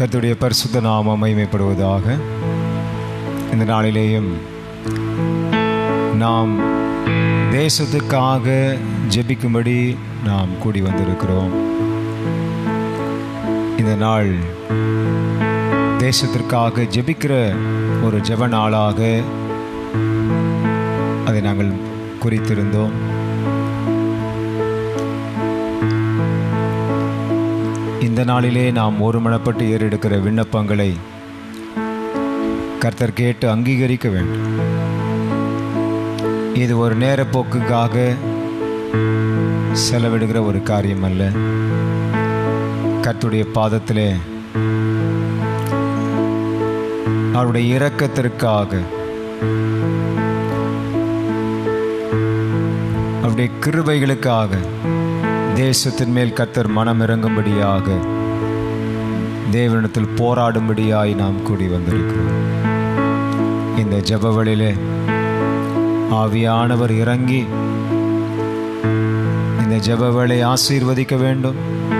கர்த்தருடைய பரிசுத்த நாமம் மகிமைப்படுவதாக இந்த நாளிலேயும் நாம் தேசத்துக்காக ஜெபிக்கும்படி நாம் கூடி வந்திருக்கிறோம் இந்த நாள் தேசத்திற்காக ஜெபிக்கிற ஒரு ஜெப நாளாக அதை நாங்கள் குறித்திருந்தோம் இந்த நாளிலே நாம் ஒருமனப்பட்டு ஏறெடுக்கிற விண்ணப்பங்களை கர்த்தர் கேட்டு அங்கீகரிக்க வேண்டும் இது ஒரு நேரப்போக்குக்காக செலவிடுகிற ஒரு காரியம் அல்ல கர்த்துடைய பாதத்திலே அவருடைய இரக்கத்திற்காக அவருடைய கிருபைகளுக்காக தேசத்தின் மேல் கர்த்தர் மனம் இறங்கும்படியாக தேவனிடத்தில் போராடும்படியாய் நாம் கூடி வந்திருக்கிறோம் இந்த ஜபவழியிலே ஆவியானவர் இறங்கி இந்த ஜபவேளை ஆசீர்வதிக்க வேண்டும்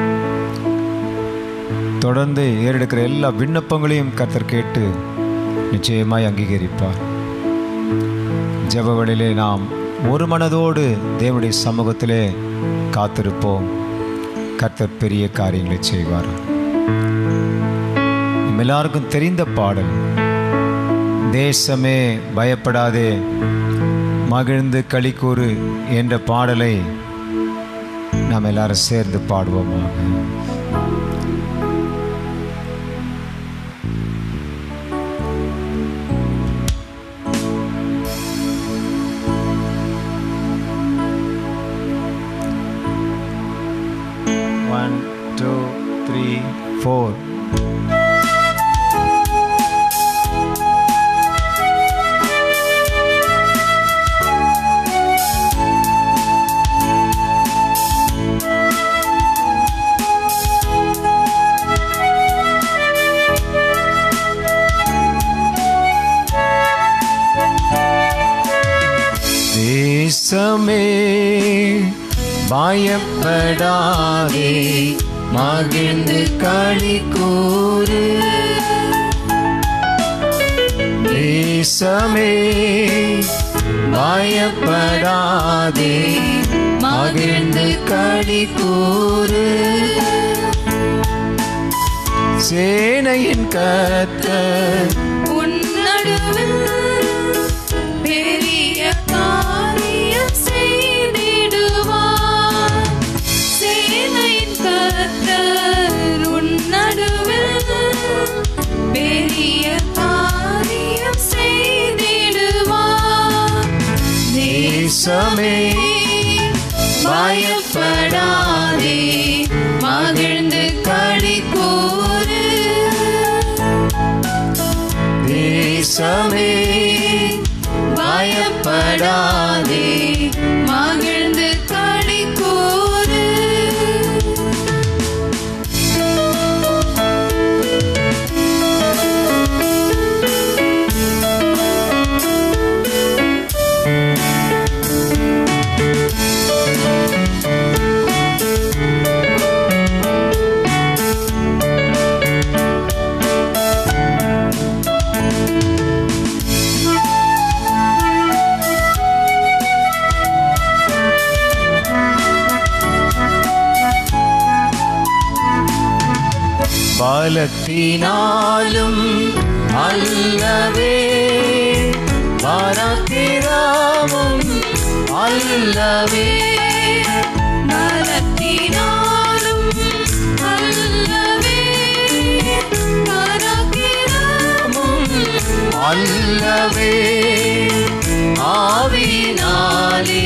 தொடர்ந்து ஏறெடுக்கிற எல்லா விண்ணப்பங்களையும் கர்த்தர் கேட்டு நிச்சயமாய் அங்கீகரிப்பார் ஜபவழியிலே நாம் ஒரு மனதோடு தேவனுடைய சமூகத்திலே காத்திருப்போம் கர்த்தர் பெரிய காரியங்களை செய்வார் நம்ம எல்லாருக்கும் தெரிந்த பாடல் தேசமே பயப்படாதே மகிழ்ந்து களிக்கூறு என்ற பாடலை நாம் எல்லாரும் சேர்ந்து பாடுவோமாக ஒன் டூ த்ரீ ஃபோர் தேசமே பயப்படாதே மகிழ்ந்து களி கூறு தேசமே பயப்படாதே மகிழ்ந்து களி கூறு சேனையின் கத்தர் உன் நடுவில் பெரிய காரியம் செய்திடுவார். சேனையின் கர்த்தர் உன் நடுவில் பெரிய காரியம் செய்திடுவார். தேசமே பயப்படாதே மகிழ்ந்து களி கூறு தேசமே பயப்படாதே மகிழ்ந்து களி கூறு பலத்தினாலும் அல்லவே பராக்கிரமும் அல்லவே பலத்தினாலும் அல்லவே பராக்கிரமும் அல்லவே ஆவினாலே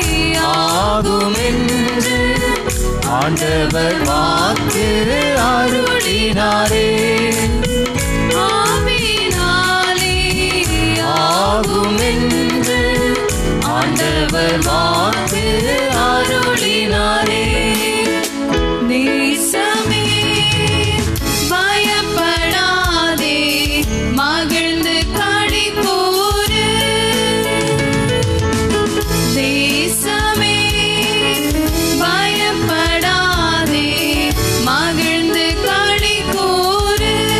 ஆகுமென்று ஆண்டவர் வாக்கு அருளினாரே ஆவினாலே ஆகுமென்று ஆண்டவர் வாக்கு அருளினாரே தேசமே பயப்படாதே மகிழ்ந்து களி கூறு தேசமே பயப்படாதே மகிழ்ந்து களி கூறு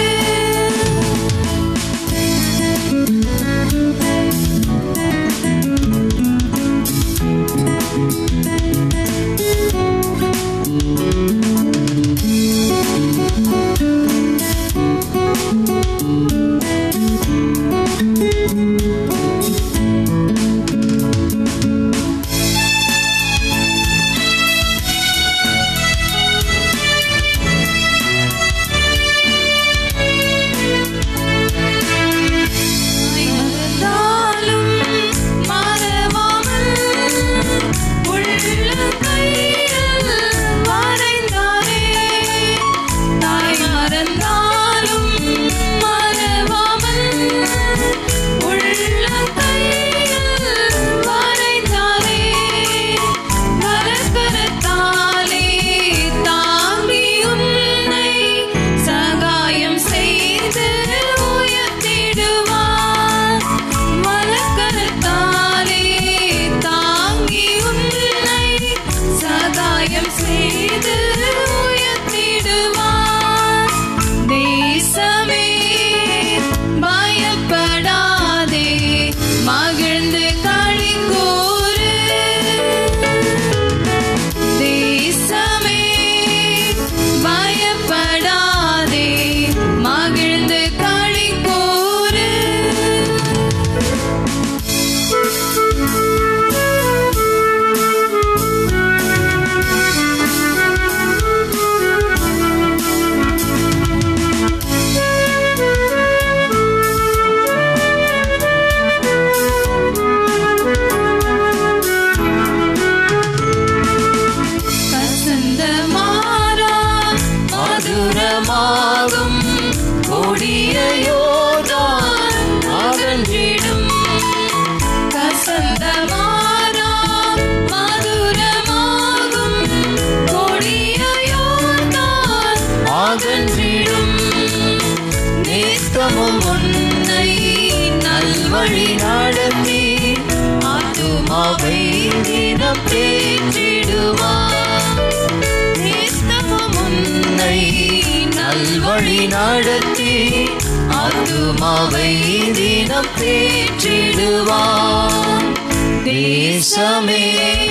நடத்தி ஆத்துமாவை தினம் தேற்றிடுவான் தேசமே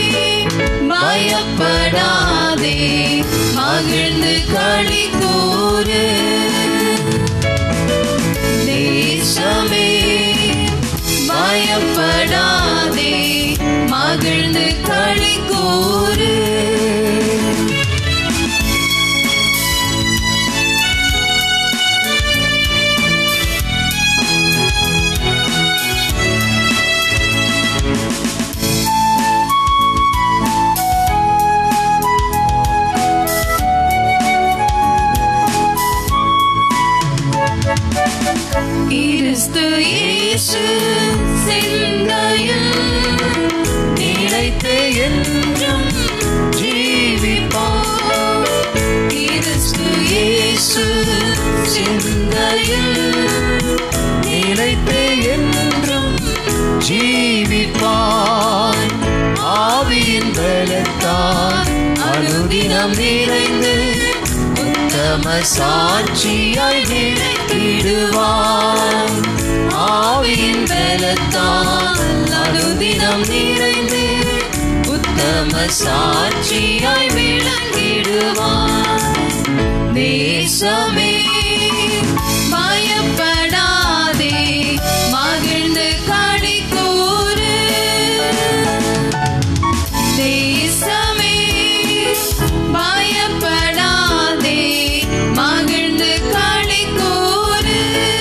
பயப்படாதே மகிழ்ந்து களி கூறு தேசமே பயப்படாதே மகிழ்ந்து களி கூறு கிறிஸ்து இயேசு சிந்தையில் நிலைத்து என்றும் ஜீவிப்பார் கிறிஸ்து இயேசு சிந்தையில் நிலைத்து என்றும் ஜீவிப்பான் ஆவியின் பலத்தால் அனுதினம் நிறைந்து உத்தம சாட்சியாய் விளக்கிடுவான் ஆவியின் பலத்தால் அனுதினம் நிறைந்து உத்தம சாட்சியாய் விளக்கிடுவான் தேசமே பயப்படாதே மகிழ்ந்து களி கூறு தேசமே பயப்படாதே மகிழ்ந்து களி கூறு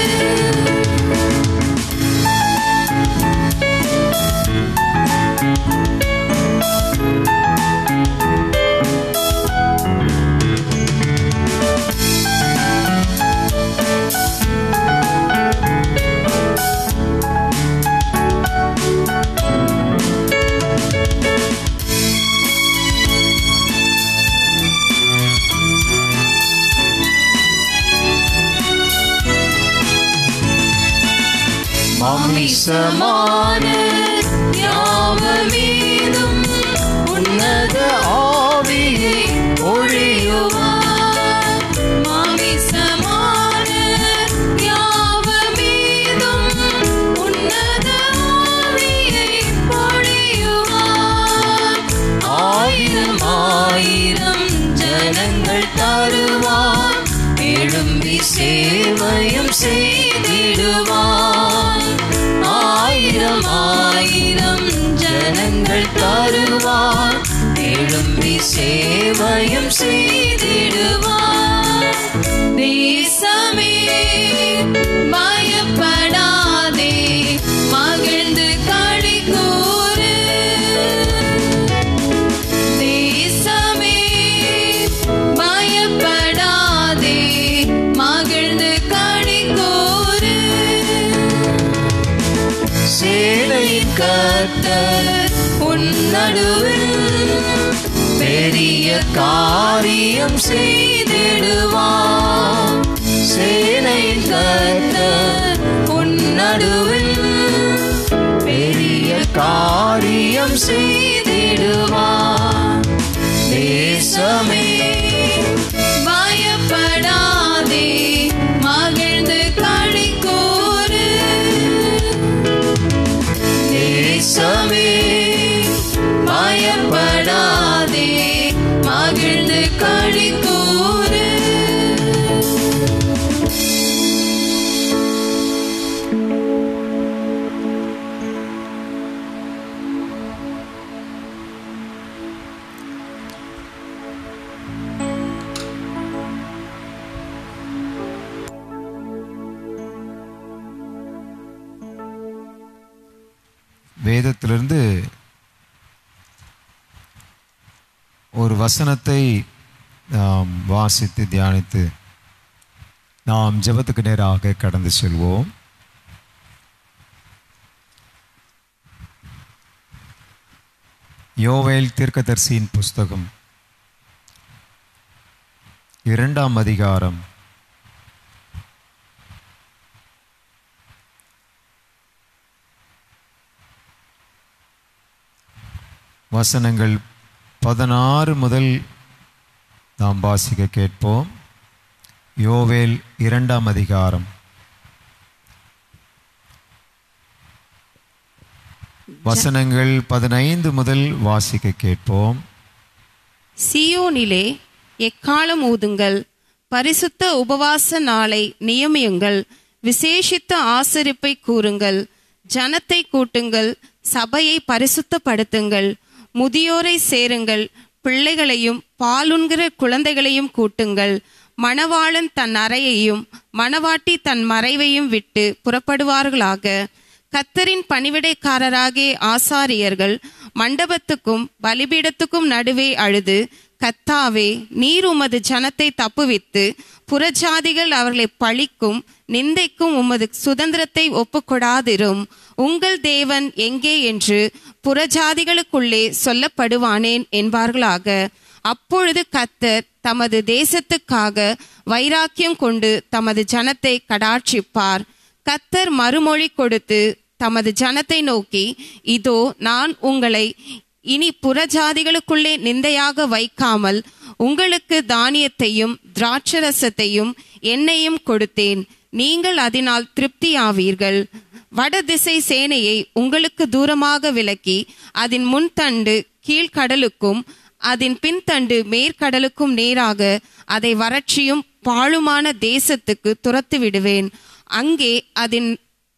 மாமிசமான யாவமீதும் உன்னத ஆவியை ஒழியுவார் மாமிசமான யாவமீதும் உன்னத ஆவியை பொழியுவார். ஆயிரம் ஆயிரம் ஜனங்கள் தருவார் எழும்பி சேவையும் செய்திடுவார் ஆயிரம் ஆயிரம் ஜனங்கள் தருவார் எழும்பி சேவையும் செய்திடுவார் தேசமே பயப்படாதே மகிழ்ந்து களி கூறு தேசமே பயப்படாதே மகிழ்ந்து களி கூறு சேனை கர்த்தர் உன் நடுவில் பெரிய காரியம் செய்திடுவார் சேனை கர்த்தர் உன் நடுவில் பெரிய காரியம் செய்திடுவார் தேசமே பயப்படாதே மகிழ்ந்து களி கூறு தேசமே பயப்படாதே மகிழ்ந்து களி கூறு வேதத்திலிருந்து ஒரு வசனத்தை நாம் வாசித்து தியானித்து நாம் ஜெபத்துக்கு நேராக கடந்து செல்வோம் யோவேல் தீர்க்கதரிசியின் புஸ்தகம் இரண்டாம் அதிகாரம் வசனங்கள் பதினாறு முதல் நாம் வாசிக்க கேட்போம் யோவேல் இரண்டாம் அதிகாரம் வசனங்கள் பதினைந்து முதல் வாசிக்க கேட்போம் சியோனிலே எக்காலம் ஊதுங்கள் பரிசுத்த உபவாச நாளை நியமியுங்கள் விசேஷித்த ஆசரிப்பை கூறுங்கள் ஜனத்தை கூட்டுங்கள் சபையை பரிசுத்தப்படுத்துங்கள் முதியோரை சேருங்கள் பிள்ளைகளையும் பாலுண்கிற குழந்தைகளையும் கூட்டுங்கள் மணவாளன் தன் அறையையும் மணவாட்டி தன் மறைவையும் விட்டு புறப்படுவார்களாக கத்தரின் பணிவிடைக்காரராகிய ஆசாரியர்கள் மண்டபத்துக்கும் பலிபீடத்துக்கும் நடுவே அழுது கத்தாவே நீர் உமது ஜனத்தை தப்புவித்து புறஜாதிகள் அவர்களை பழிக்கும் நிந்தைக்கும் உமது சுதந்திரத்தை ஒப்புக்கொடாதிரும் உங்கள் தேவன் எங்கே என்று புறஜாதிகளுக்குள்ளே சொல்லப்படுவானேன் என்பார்களாக அப்பொழுது கத்தர் தமது தேசத்துக்காக வைராக்கியம் கொண்டு தமது ஜனத்தை கடாட்சிப்பார் கத்தர் மறுமொழி கொடுத்து தமது ஜனத்தை நோக்கி இதோ நான் உங்களை இனி புறஜாதிகளுக்குள்ளே நிந்தையாக வைக்காமல் உங்களுக்கு தானியத்தையும் திராட்சரசத்தையும் எண்ணெயும் கொடுத்தேன் நீங்கள் அதனால் திருப்தியாவீர்கள் வடதிசை சேனையை உங்களுக்கு தூரமாக விலக்கி அதன் முன்தண்டு கீழ்கடலுக்கும் அதன் பின்தண்டு மேற்கடலுக்கும் நேராக அதை வறட்சியும் பாழுமான தேசத்துக்கு துரத்து விடுவேன் அங்கே அதன்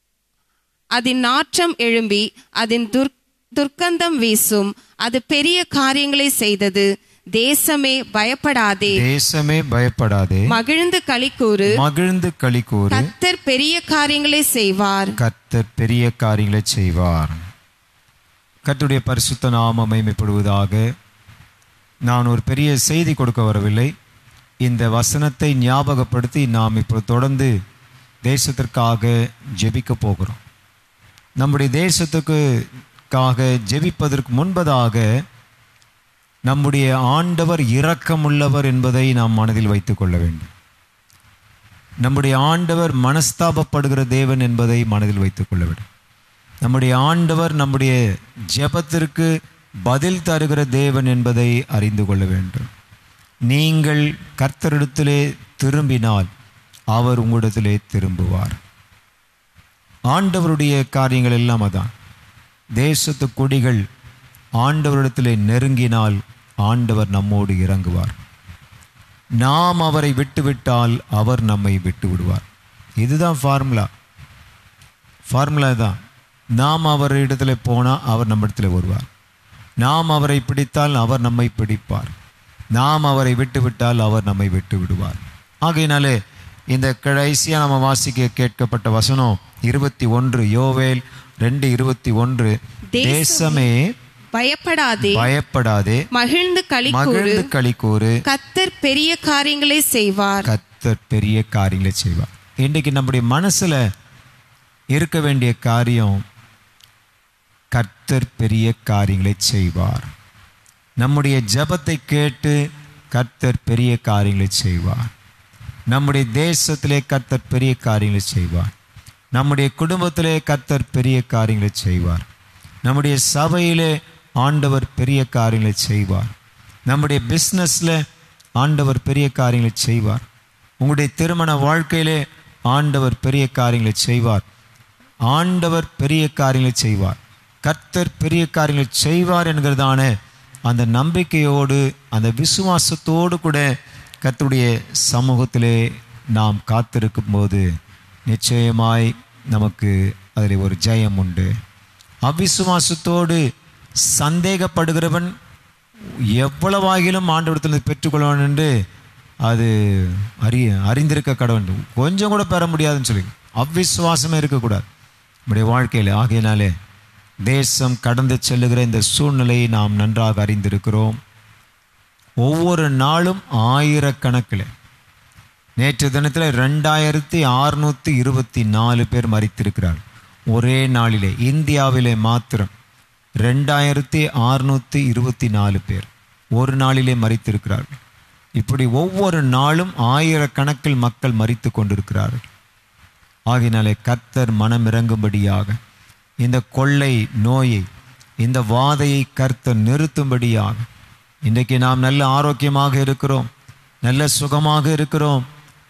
அதன் நாற்றம் எழும்பி அதன் துர் துர்க்கந்தம் வீசும் அது பெரிய காரியங்களை செய்தது தேசமே பயப்படாதே தேசமே பயப்படாதே மகிழ்ந்து களிக்கூறு மகிழ்ந்து களி கூறு கத்தர் பெரிய காரியங்களை செய்வார் கர்த்தர் பெரிய காரியங்களை செய்வார் கர்த்தருடைய பரிசுத்த நாமம் மகிமைப்படுவதாக நான் ஒரு பெரிய செய்தி கொடுக்க வரவில்லை இந்த வசனத்தை ஞாபகப்படுத்தி நாம் இப்போ தொடர்ந்து தேசத்திற்காக ஜெபிக்க போகிறோம் நம்முடைய தேசத்துக்குக்காக ஜெபிப்பதற்கு முன்பதாக நம்முடைய ஆண்டவர் இரக்கமுள்ளவர் என்பதை நாம் மனதில் வைத்துக் கொள்ள வேண்டும் நம்முடைய ஆண்டவர் மனஸ்தாபப்படுகிற தேவன் என்பதை மனதில் வைத்துக் கொள்ள வேண்டும் நம்முடைய ஆண்டவர் நம்முடைய ஜெபத்திற்கு பதில் தருகிற தேவன் என்பதை அறிந்து கொள்ள வேண்டும் நீங்கள் கர்த்தரிடத்திலே திரும்பினால் அவர் உங்களிடத்திலே திரும்புவார் ஆண்டவருடைய காரியங்கள் எல்லாம் அதான் தேசத்து கொடிகள் ஆண்டவரிடத்திலே நெருங்கினால் ஆண்டவர் நம்மோடு இறங்குவார் நாம் அவரை விட்டுவிட்டால் அவர் நம்மை விட்டு விடுவார் இதுதான் ஃபார்முலா ஃபார்முலா தான் நாம் அவர் இடத்துல போனால் அவர் நம்ம இடத்துல வருவார் நாம் அவரை பிடித்தால் அவர் நம்மை பிடிப்பார் நாம் அவரை விட்டுவிட்டால் அவர் நம்மை விட்டு விடுவார் ஆகையினாலே இந்த கடைசியாக நம்ம வாசிக்க கேட்கப்பட்ட வசனம் இருபத்தி ஒன்று யோவேல் ரெண்டு இருபத்தி ஒன்று தேசமே பயப்படாதே பயப்படாதே மகிழ்ந்து களிக்கூறு மகிழ்ந்து களி கூறு கத்தர் பெரிய காரியங்களை செய்வார் கத்தர் பெரிய காரியங்களை செய்வார் இன்றைக்கு நம்முடைய மனசுல இருக்க வேண்டிய காரியம் கர்த்தர் பெரிய காரியங்களை செய்வார் நம்முடைய ஜெபத்தை கேட்டு கர்த்தர் பெரிய காரியங்களை செய்வார் நம்முடைய தேசத்திலே கர்த்தர் பெரிய காரியங்களை செய்வார் நம்முடைய குடும்பத்திலே கர்த்தர் பெரிய காரியங்களை செய்வார் நம்முடைய சபையிலே ஆண்டவர் பெரிய காரியங்களை செய்வார் நம்முடைய பிஸ்னஸில் ஆண்டவர் பெரிய காரியங்களை செய்வார் உங்களுடைய திருமண வாழ்க்கையிலே ஆண்டவர் பெரிய காரியங்களை செய்வார் ஆண்டவர் பெரிய காரியங்களை செய்வார் கர்த்தர் பெரிய காரியங்களை செய்வார் என்கிறதான அந்த நம்பிக்கையோடு அந்த விசுவாசத்தோடு கூட கர்த்தருடைய சமூகத்திலே நாம் காத்திருக்கும் போது நிச்சயமாய் நமக்கு அதில் ஒரு ஜெயம் உண்டு அவிசுவாசத்தோடு சந்தேகப்படுகிறவன் எவ்வளவாகிலும் ஆண்டவரத்தில் பெற்றுக்கொள்வான் என்று அது அறி அறிந்திருக்க கடவுள் கொஞ்சம் கூட பெற முடியாதுன்னு சொல்லி அவ்விசுவாசமே இருக்கக்கூடாது நம்முடைய வாழ்க்கையில் ஆகையினாலே தேசம் கடந்து செல்லுகிற இந்த சூழ்நிலையை நாம் நன்றாக அறிந்திருக்கிறோம் ஒவ்வொரு நாளும் ஆயிரக்கணக்கில் நேற்று தினத்தில் ரெண்டாயிரத்தி அறுநூற்றி இருபத்தி நாலு பேர் மறித்திருக்கிறார் ஒரே நாளிலே இந்தியாவிலே மாத்திரம் ரெண்டாயிரத்தி அறுநூற்றி இருபத்தி நாலு பேர் ஒரு நாளிலே மறித்திருக்கிறார்கள் இப்படி ஒவ்வொரு நாளும் ஆயிரக்கணக்கில் மக்கள் மறித்து கொண்டிருக்கிறார்கள் ஆகினாலே கர்த்தர் மனம் இறங்கும்படியாக இந்த கொள்ளை நோயை இந்த வாதையை கர்த்தர் நிறுத்தும்படியாக இன்றைக்கு நாம் நல்ல ஆரோக்கியமாக இருக்கிறோம் நல்ல சுகமாக இருக்கிறோம்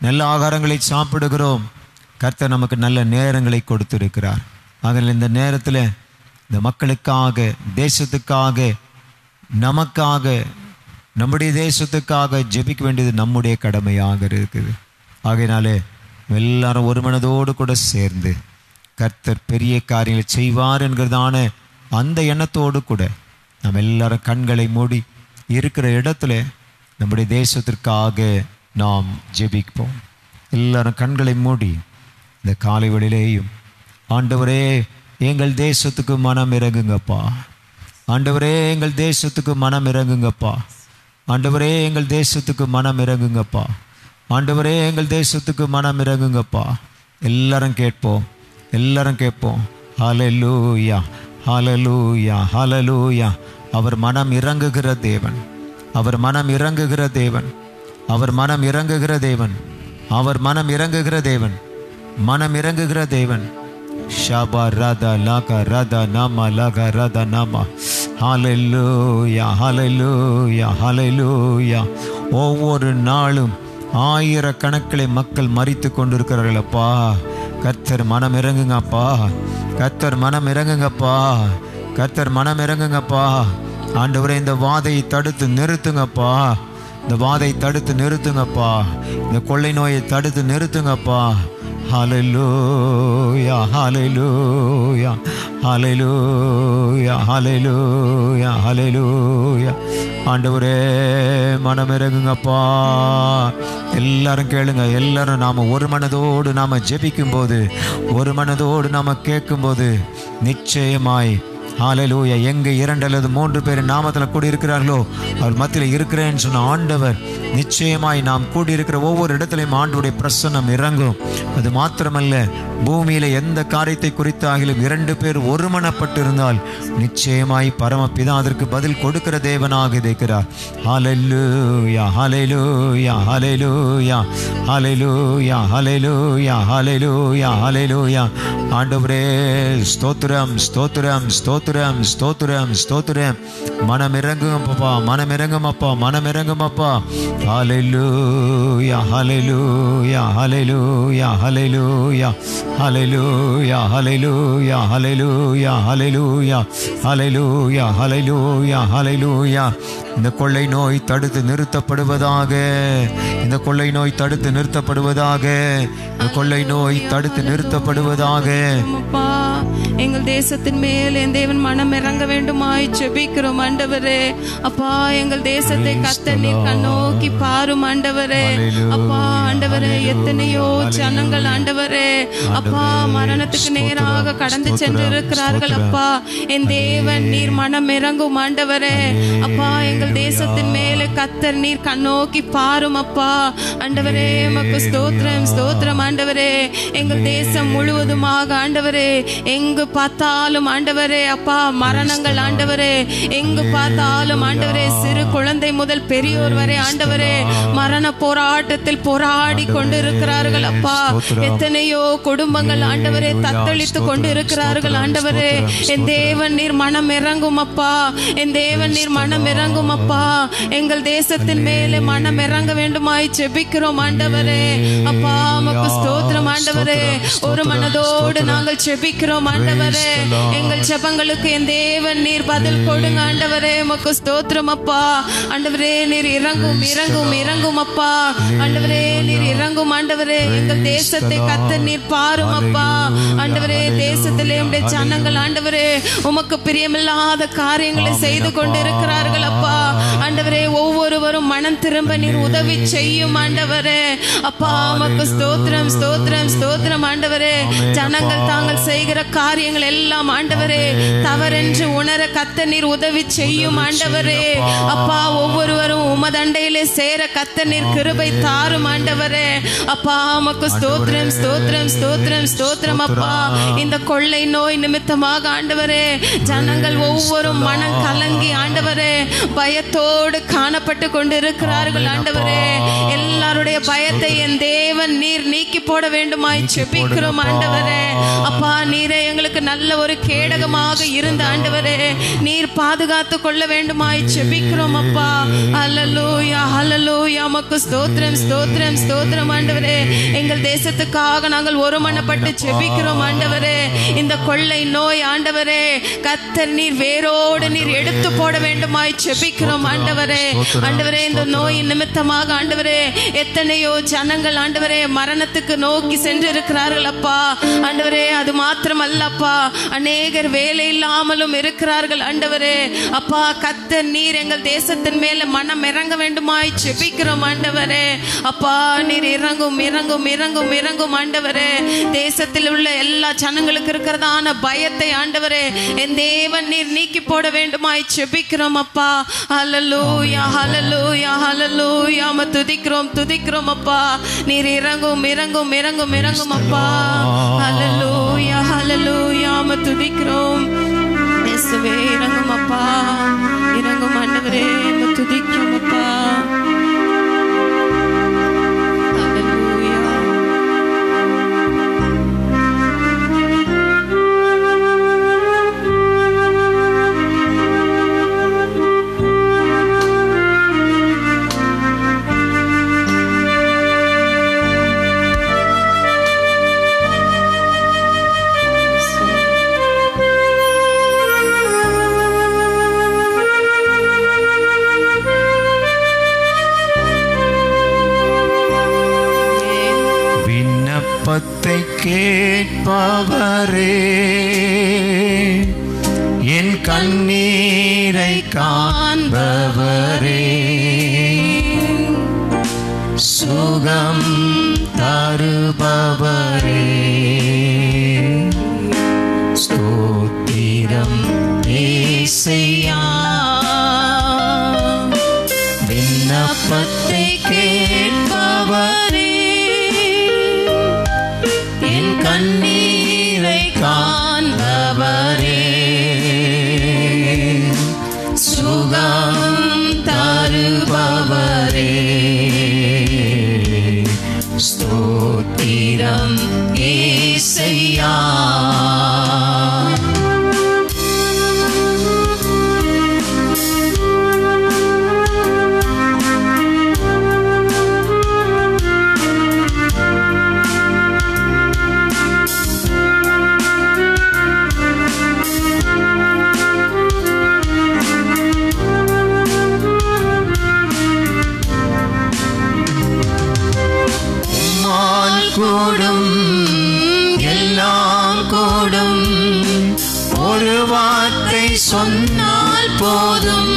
நல்ல ஆகாரங்களை சாப்பிடுகிறோம் கர்த்தர் நமக்கு நல்ல நேரங்களை கொடுத்திருக்கிறார் அதில் இந்த நேரத்தில் இந்த மக்களுக்காக தேசத்துக்காக நமக்காக நம்முடைய தேசத்துக்காக ஜெபிக்க வேண்டியது நம்முடைய கடமையாக இருக்குது ஆகையினாலே எல்லாரும் ஒரு மனதோடு கூட சேர்ந்து கர்த்தர் பெரிய காரியங்களை செய்வார் என்கிறதான அந்த எண்ணத்தோடு கூட நம்ம எல்லாரும் கண்களை மூடி இருக்கிற இடத்துல நம்முடைய தேசத்திற்காக நாம் ஜெபிப்போம் எல்லாரும் கண்களை மூடி இந்த காலை வேளையிலேயும் ஆண்டவரே எங்கள் தேசத்துக்கு மனம் இறங்குங்கப்பா ஆண்டவரே எங்கள் தேசத்துக்கு மனம் இறங்குங்கப்பா ஆண்டவரே எங்கள் தேசத்துக்கு மனம் இறங்குங்கப்பா ஆண்டவரே எங்கள் தேசத்துக்கு மனம் இறங்குங்கப்பா எல்லாரும் கேட்போம் எல்லாரும் கேட்போம் ஹalleluya ஹalleluya ஹalleluya அவர் மனம் இறங்குகிற தேவன் அவர் மனம் இறங்குகிற தேவன் அவர் மனம் இறங்குகிற தேவன் அவர் மனம் இறங்குகிற தேவன் மனம் இறங்குகிற தேவன் ஷபா ரதா லக ரதா நாம லக ரதா நாம ஹalleluya ஹalleluya ஹalleluya ஒவ்வொரு நாளும் ஆயிரக்கணக்கிலே மக்கள் மறித்து கொண்டிருக்கிறார்களப்பா கர்த்தர் மனம் இறங்குங்கப்பா கர்த்தர் மனம் இறங்குங்கப்பா கர்த்தர் மனம் இறங்குங்கப்பா ஆண்டவரே இந்த வாதையை தடுத்து நிறுத்துங்கப்பா இந்த வாதை தடுத்து நிறுத்துங்கப்பா இந்த கொள்ளை நோயை தடுத்து நிறுத்துங்கப்பா ஹalleluya ஹalleluya ஹalleluya ஹalleluya ஹalleluya ஆண்டவரே மனம் இறங்குங்கப்பா எல்லாரும் கேளுங்க எல்லாரும் நாம ஒரு மனதோடு நாம ஜெபிக்கும் போது ஒரு மனதோடு நாம கேட்கும்போது நிச்சயமாய் ஹalleluya எங்க இரண்டு அல்லது மூன்று பேர் நாமத்தில் கூடி இருக்கிறார்களோ அவர் மத்தியில் இருக்கிறேன்னு சொன்ன ஆண்டவர் நிச்சயமாய் நாம் கூடியிருக்கிற ஒவ்வொரு இடத்திலையும் ஆண்டவருடைய பிரசன்னம் இறங்கும் அது மாத்திரமல்ல பூமியில எந்த காரியத்தை குறித்தாகிலும் இரண்டு பேர் ஒருமனப்பட்டிருந்தால் நிச்சயமாய் பரமபிதா அதற்கு பதில் கொடுக்கிற தேவனாக இருக்கிறார் ஹalleluya ஹalleluya ஹalleluya ஹalleluya ஹalleluya ஹalleluya ஹalleluya ஆண்டவரே ஸ்தோத்திரம் ஸ்தோத்திரம் ஸ்தோத்திரம் ஸ்தோத்திரம் ஸ்தோத்திரம் மனம் இறங்கும் அப்பா மனம் இறங்கும் அப்பா மனம் இறங்கும் அப்பா ஹalleluya ஹalleluya ஹalleluya ஹalleluya ஹalleluya ஹalleluya ஹalleluya ஹalleluya ஹalleluya ஹalleluya ஹalleluya இந்த கொள்ளை நோய் தடுத்து நிறுத்தப்படுவதாக இந்த கொள்ளை நோய் தடுத்து நிறுத்தப்படுவதாக இந்த கொள்ளை நோய் தடுத்து நிறுத்தப்படுவதாக அப்பா எங்கள் தேசத்தின் மேல் என் தேவன் மனம் இறங்க வேண்டுமாய் ஜெபிக்கிறோம் ஆண்டவரே அப்பா எங்கள் தேசத்தை கத்த நீர் கண்ணோக்கி பாரும் ஆண்டவரே அப்பா ஆண்டவரே எத்தனையோ ஜனங்கள் ஆண்டவரே அப்பா மரணத்துக்கு நேராக கடந்து சென்று இருக்கிறார்கள் அப்பா என் தேவன் நீர் மனம் இறங்கும் ஆண்டவரே அப்பா எங்கள் தேசத்தின் மேலே கத்தர் நீர் கண்ணோக்கி பாரும் அப்பா ஆண்டவரே மக்கு ஸ்தோத்திரம் ஸ்தோத்திரம் ஆண்டவரே எங்கள் தேசம் முழுவதுமாக ஆண்டவரே எங்கு பார்த்தாலும் ஆண்டவரே அப்பா மரணங்கள் ஆண்டவரே எங்கு பார்த்தாலும் ஆண்டவரே சிறு குழந்தை முதல் பெரியோர் வரை ஆண்டவரே மரண போராட்டத்தில் போராடி கொண்டு இருக்கிறார்கள் அப்பா எத்தனையோ குடும்பங்கள் ஆண்டவரே தத்தளித்து கொண்டு இருக்கிறார்கள் ஆண்டவரே என் தேவன் நீர் மனம் இறங்கும் அப்பா என் தேவன் நீர் மனம் இறங்கும் அப்பா எங்கள் தேசத்தின் மேலே மனம் இறங்க வேண்டுமாய் ஜெபிக்கிறோம் ஆண்டவரே அப்பா உமக்கு ஸ்தோத்திரம் ஆண்டவரே ஒரு மனதோடு நாங்கள் ஜெபிக்கிறோம் ஆண்டவரே எங்கள் ஜெபங்களுக்கு என் தேவன் நீர் பதில் கொடுங்க ஆண்டவரே உமக்கு ஸ்தோத்திரம் அப்பா ஆண்டவரே நீர் இறங்கும் இறங்கும் இறங்கும் அப்பா ஆண்டவரே நீர் இறங்கும் ஆண்டவரே எங்கள் தேசத்தை கத்த நீர் பாரும் அப்பா ஆண்டவரே தேசத்திலே உடைய ஜனங்கள் ஆண்டவரே உமக்கு பிரியமில்லாத காரியங்களை செய்து கொண்டு இருக்கிறார்கள் அப்பா ஆண்டவரே ஒவ்வொருவரும் மனம் திரும்ப நீர் உதவி செய்யும் ஆண்டவரே அப்பா உமக்கு ஸ்தோத்திரம் ஸ்தோத்திரம் ஸ்தோத்திரம் ஆண்டவரே ஜனங்கள் தாங்கள் செய்கிற காரியங்கள் எல்லாம் ஆண்டவரே தவறென்று உணர கத்த நீர் உதவி செய்யும் ஆண்டவரே அப்பா ஒவ்வொருவரும் உமதண்டையிலே சேர கத்த நீர் கிருபை தாரும் ஆண்டவரே அப்பா உமக்கு ஸ்தோத்திரம் ஸ்தோத்திரம் ஸ்தோத்திரம் ஸ்தோத்திரம் அப்பா இந்த கொள்ளை நோய் நிமித்தமாக ஆண்டவரே ஜனங்கள் ஒவ்வொரு மனம் கலங்கி ஆண்டவரே பயத்தோடு காணப்பட்டு கொண்டு இருக்கிறார்கள் ஆமென், ஆண்டவரே அப்பா. எல்லாருடைய பயத்தை என் தேவன் நீர் நீக்கி போட வேண்டுமாய் செபிக்கிறோம் ஆண்டவரே அப்பா நீரே எங்களுக்கு நல்ல ஒரு கேடகமாக இருந்த ஆண்டவரே நீர் பாதுகாத்து கொள்ள வேண்டுமாய் செபிக்கிறோம் அப்பா அல்லலூயா அல்லலூயா மக்கு ஸ்தோத்திரம் ஸ்தோத்திரம் ஸ்தோத்திரம் ஆண்டவரே எங்கள் தேசத்துக்காக நாங்கள் ஒருமனப்பட்டு செபிக்கிறோம் ஆண்டவரே இந்த கொள்ளை நோய் ஆண்டவரே கத்தர் நீர் வேரோடு நீர் எடுத்து போட வேண்டுமாய் செபிக்கிறோம் ஆண்டவரே ஆண்டவரே இந்த நோயின் நிமித்தமாக ஆண்டவரே எத்தனையோ ஜனங்கள் ஆண்டவரே மரணத்துக்கு நோக்கி சென்று இருக்கிறார்கள் அப்பா ஆண்டவரே அது மாத்திரம் அல்லப்பா அநேகர் வேலை இல்லாமலும் இருக்கிறார்கள் ஆண்டவரே அப்பா கத்தர் நீர் எங்கள் தேசத்தின் மேல மனம் இறங்க வேண்டுமாய் செபிக்கிறோம் ஆண்டவரே அப்பா நீர் இறங்கும் இறங்கும் இறங்கும் இறங்கும் ஆண்டவரே தேசத்தில் உள்ள எல்லா ஜனங்களுக்கு இருக்கிறதான பயத்தை ஆண்டவரே என் தேவன் நீர் நீக்கி போட வேண்டுமாய் செபிக்கிறோம் அப்பா ஹalleluya ஹalleluya ஹalleluya ம துதிக்கிறோம் துதிக்கிறோம் அப்பா நீர் இறங்கும் இறங்கும் இறங்கும் இறங்கும் அப்பா ஹalleluya ஹalleluya ம துதிக்கிறோம் இயேசுவே இறங்கும் அப்பா இறங்கும் ஆண்டவரே ம துதிக்கிறோம் அப்பா ஹalleluya விண்ணப்பத்தை கேட்பவரே என் கண்ணீரை காண்பவரே சுகம் தருபவரே ஸ்தோத்திரம் ஏசையா விண்ணப்பத்தை கேட்பவரே என் கண்ணீரை காண்பவரே சுகம் தருபவரே ஸ்தோத்திரம் ஏசையா உம்மால் கூடும் எல்லாம் கூடும் ஒரு வார்த்தை சொன்னால் போதும்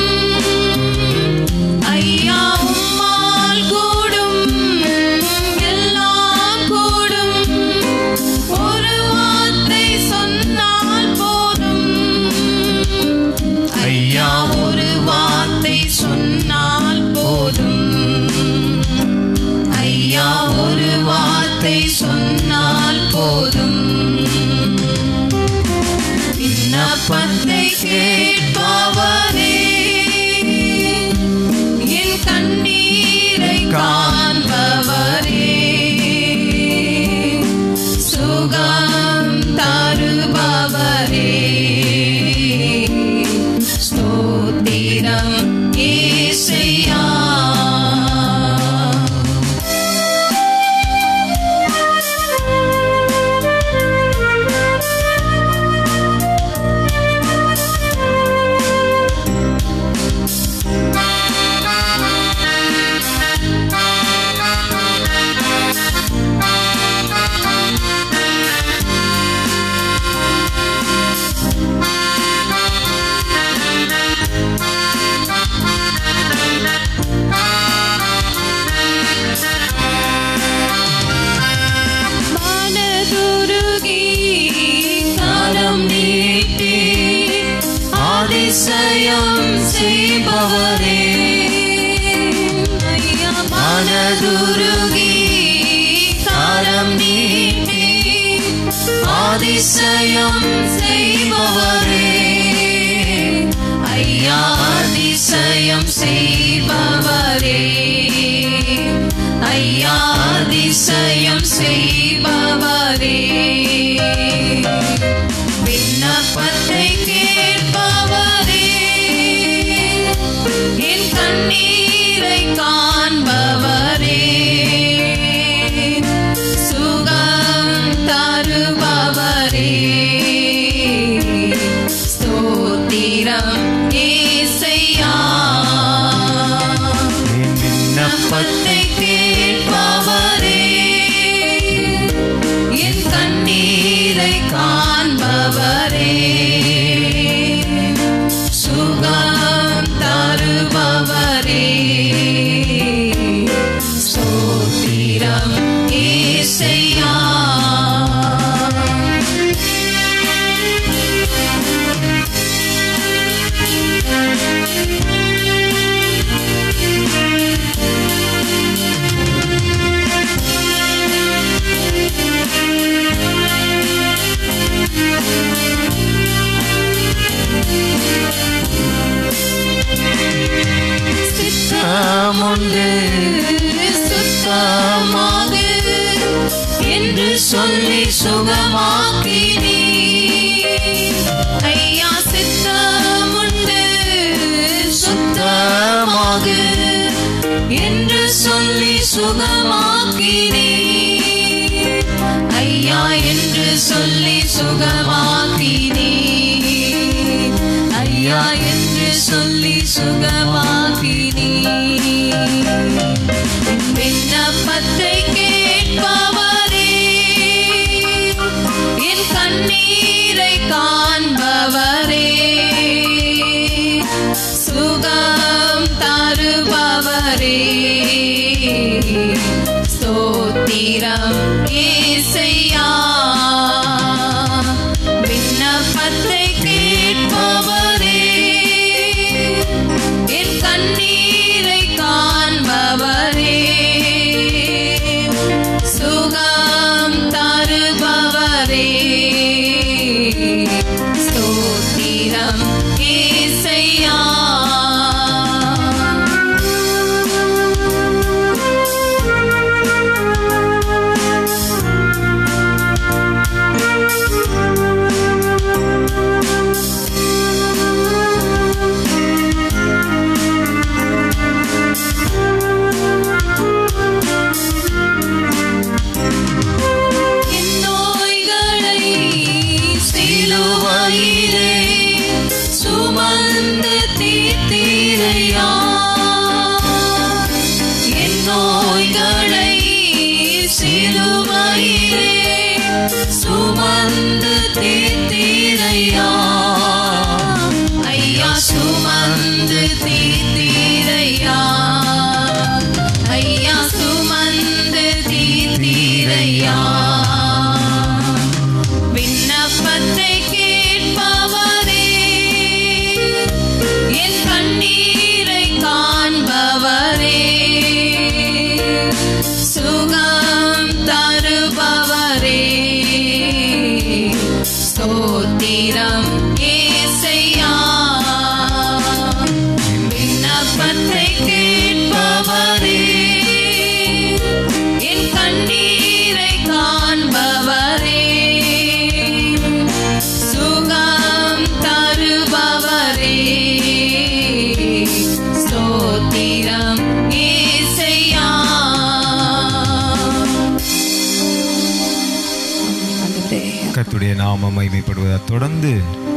ஐயா உம்மால் கூடும் எல்லாம் கூடும் ஒரு வார்த்தை சொன்னால் போதும் ஐயா ஒரு வார்த்தை சொன்னால் போதும் ஐயா ஒரு வார்த்தை சொன்னால் போதும் விண்ணப்பத்தை கேட்பவரே என் கண்ணீரை காண்பவரே சுகம் தருபவரே ஸ்தோத்திரம் ஏசையா மனதுருகி கரம் நீட்டி அதிசயம் செய்பவரே ஐயா மனதுருகி கரம் நீட்டி அதிசயம் செய்பவரே ஐயா அதிசயம் அதிசயம் செய்பவரே ஐயா அதிசயம் செய்பவரே விண்ணப்பத்தை கேட்பவரே என் கண்ணீரை காண்பவரே சுகம் தருபவரே ஸ்தோத்திரம் ஏசையா என் விண்ணப்பத்தை விண்ணப்பத்தை கேட்பவரே என் கண்ணீரை காண்பவரே சுகம் தருபவரே ஸ்தோத்திரம் ஏசையா சித்தமுண்டு சுத்தமாக என்று சொல்லி சுகமாக்கினீ ஐயா சித்தமுண்டு சுத்தமாக என்று சொல்லி சுகமாக்கினீ ஐயா என்று சொல்லி சுகமாக்கினீ ஐயா என்று சொல்லி சுகமாக்கினீ விண்ணப்பத்தை கேட்பவரே என் கண்ணீரை காண்பவரே சுகம் தருபவரே ஸ்தோத்திரம் ஏசையா விண்ணப்பத்தை கேட்பவரே என் கண்ணீரை காண்பவரே சுகம் தருபவரே ஸ்தோத்திரம் ஏசையா என் நோய்களை சிலுவையிலே சுமந்து தீர்த்தீரையா என் நோய்களை சிலுவையிலே சுமந்து தீர்த்தீரையா ஐயா சுமந்து தீர்த்தீரையா ஐயா சுமந்து தீர்த்தீரையா விண்ணப்பத்தை கேட்பவரே என் கண்ணீரை காண்பவரே சுகம் தருபவரே ஸ்தோத்திரம் ஏசையா விண்ணப்பத்தை கேட்பவரே என் கண்ணீரை காண்பவரே சுகம் தருபவரே ஸ்தோத்திரம் ஏசையா கர்த்தருடைய நாம மகிமைப்படுவதா தொடர்ந்து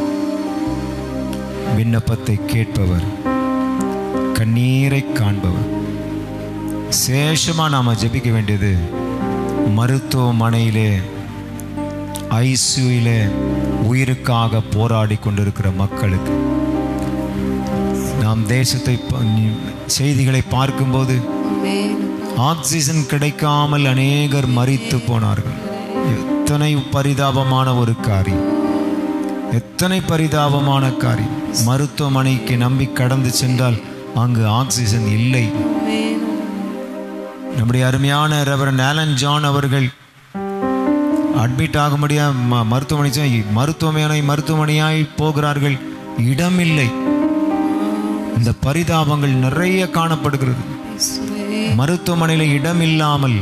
விண்ணப்பத்தை கேட்பவர் கண்ணீரை காண்பவர் சேஷமா நாம ஜெபிக்க வேண்டியது மருத்துவமனையிலே ஐசியூவிலே உயிருக்காக போராடி கொண்டிருக்கிற மக்களுக்கு நாம் தேசத்தை ப- செய்திகளை பார்க்கும்போது ஆக்சிஜன் கிடைக்காமல் அநேகர் மரித்து போனார்கள் எத்தனை பரிதாபமான ஒரு காரியம் எத்தனை பரிதாபமான காரியம் மருத்துவமனைக்கு நம்பி கடந்து சென்றால் அங்கு ஆக்சிஜன் இல்லை நம்முடைய அருமையான ரெவரன் ஆலன் ஜான் அவர்கள் அட்மிட் ஆக முடியாம ம- மருத்துவமனை செ- மருத்துவமனை மருத்துவமனையாய் போகிறார்கள் இடமில்லை இந்த பரிதாபங்கள் நிறைய காணப்படுகிறது இயேசுவே மருத்துவமனையில் இடம் இல்லாமல்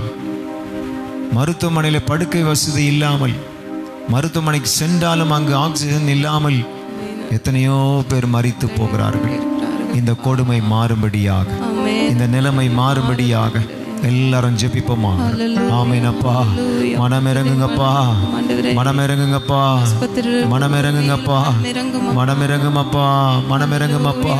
மருத்துவமனையில் படுக்கை வசதி இல்லாமல் மருத்துவமனைக்கு சென்றாலும் அங்கு ஆக்சிஜன் இல்லாமல் எத்தனையோ பேர் மரித்து போகிறார்கள் இந்த கொடுமை மாறும்படியாக ஆமென் இந்த நிலைமை மாறும்படியாக எல்லாரும் ஜெபிப்போமா ஆமீனப்பா மனம் இறங்குங்கப்பா ஆண்டவரே மனம் இறங்குங்கப்பா பத்திரு மனம் இறங்குங்கப்பா இறங்கும் மனம் இறங்குமப்பா மனம் இறங்குமப்பா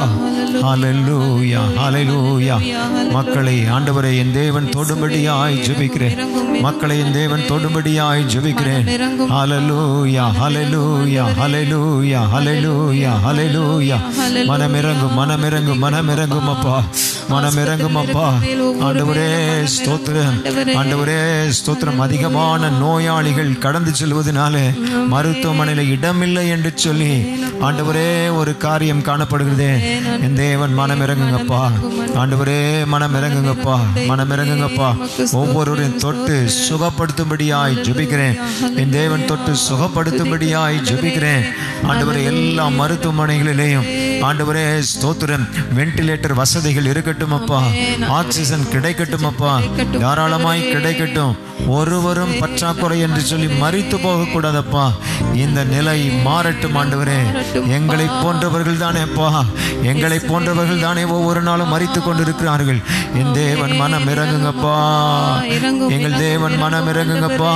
ஹalleluya ஹalleluya மக்களை ஆண்டவரை என் தேவன் தொடும்படியாய் ஜெபிக்கிறேன் மக்களை என் தேவன் தொடும்படியாய் ஜெபிக்கிறேன் இறங்கும் ஹalleluya ஹalleluya ஹalleluya ஹalleluya ஹalleluya மனம் இறங்கும் மனம் இறங்கும் மனம் இறங்கும் அப்பா மனம் இறங்கும் அப்பா ஆண்டவரே ஸ்தோத்திரம் ஆண்டவரே ஸ்தோத்திரம் அதிகமான நோயாளிகள் கடந்து செல்வதனால மருத்துவமனையில் இடமில்லை என்று சொல்லி ஆண்டவரே ஒரு காரியம் காணப்படுகிறதே என் தேவன் மனம் இறங்குங்கப்பா ஆண்டவரே மனம் இறங்குங்கப்பா மனம் இறங்குங்கப்பா ஒவ்வொருவரையும் தொட்டு சுகப்படுத்தும்படியாய் ஜெபிக்கிறேன் என் தேவன் தொட்டு சுகப்படுத்தும்படியாய் ஜெபிக்கிறேன் ஆண்டவரே எல்லா மருத்துவமனைகளிலேயும் ஆண்டவரே ஸ்தோத்திரம் வென்டிலேட்டர் வசதிகள் இருக்கட்டும் அப்பா ஆக்சிஜன் கிடைக்கட்டும் அப்பா தாராளமாய் கிடைக்கட்டும் ஒருவரும் பற்றாக்குறை என்று சொல்லி மறித்து போக கூடாதப்பா இந்த நிலை மாறட்டும் ஆண்டவரே எங்களை போன்றவர்கள் தானேப்பா எங்களை போன்றவர்கள் தானே ஒவ்வொரு நாளும் மறித்து கொண்டிருக்கிறார்கள் என் தேவன் மனம் இறங்குங்கப்பா இறங்கும் எங்கள் தேவன் மனம் இறங்குங்கப்பா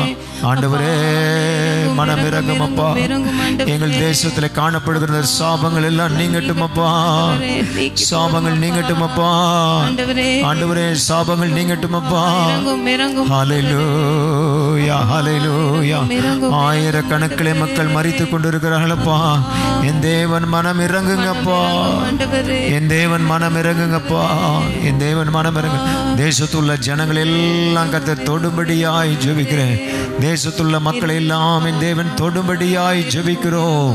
ஆண்டவரே மனம் இறங்குமப்பா இறங்கும் ஆண்டவரே எங்கள் தேசத்துல காணப்படுகிற சாபங்கள் எல்லாம் நீங்கட்டும் அப்பா நீக்கி சாபங்கள் நீங்கட்டும் அப்பா ஆண்டவரே ஆண்டவரே சாபங்கள் நீங்கட்டும் அப்பா இறங்கும் இறங்கும் ஹalleluya ஹalleluya இறங்கும் ஆயிரக்கணக்கிலே மக்கள் மரித்து கொண்டிருக்கிறார்களப்பா என் தேவன் மனம் இறங்குங்கப்பா ஆண்டவரே என் தேவன் மனம் இறங்குங்கப்பா என் தேவன் மனம் இறங்கு தேசத்துள்ள ஜனங்கள் எல்லாம் கத்த தொடும்படியாய் ஜெபிக்கிறேன் தேசத்துள்ள மக்கள் எல்லாம் என் தேவன் தொடும்படியாய் ஜெபிக்கிறோம்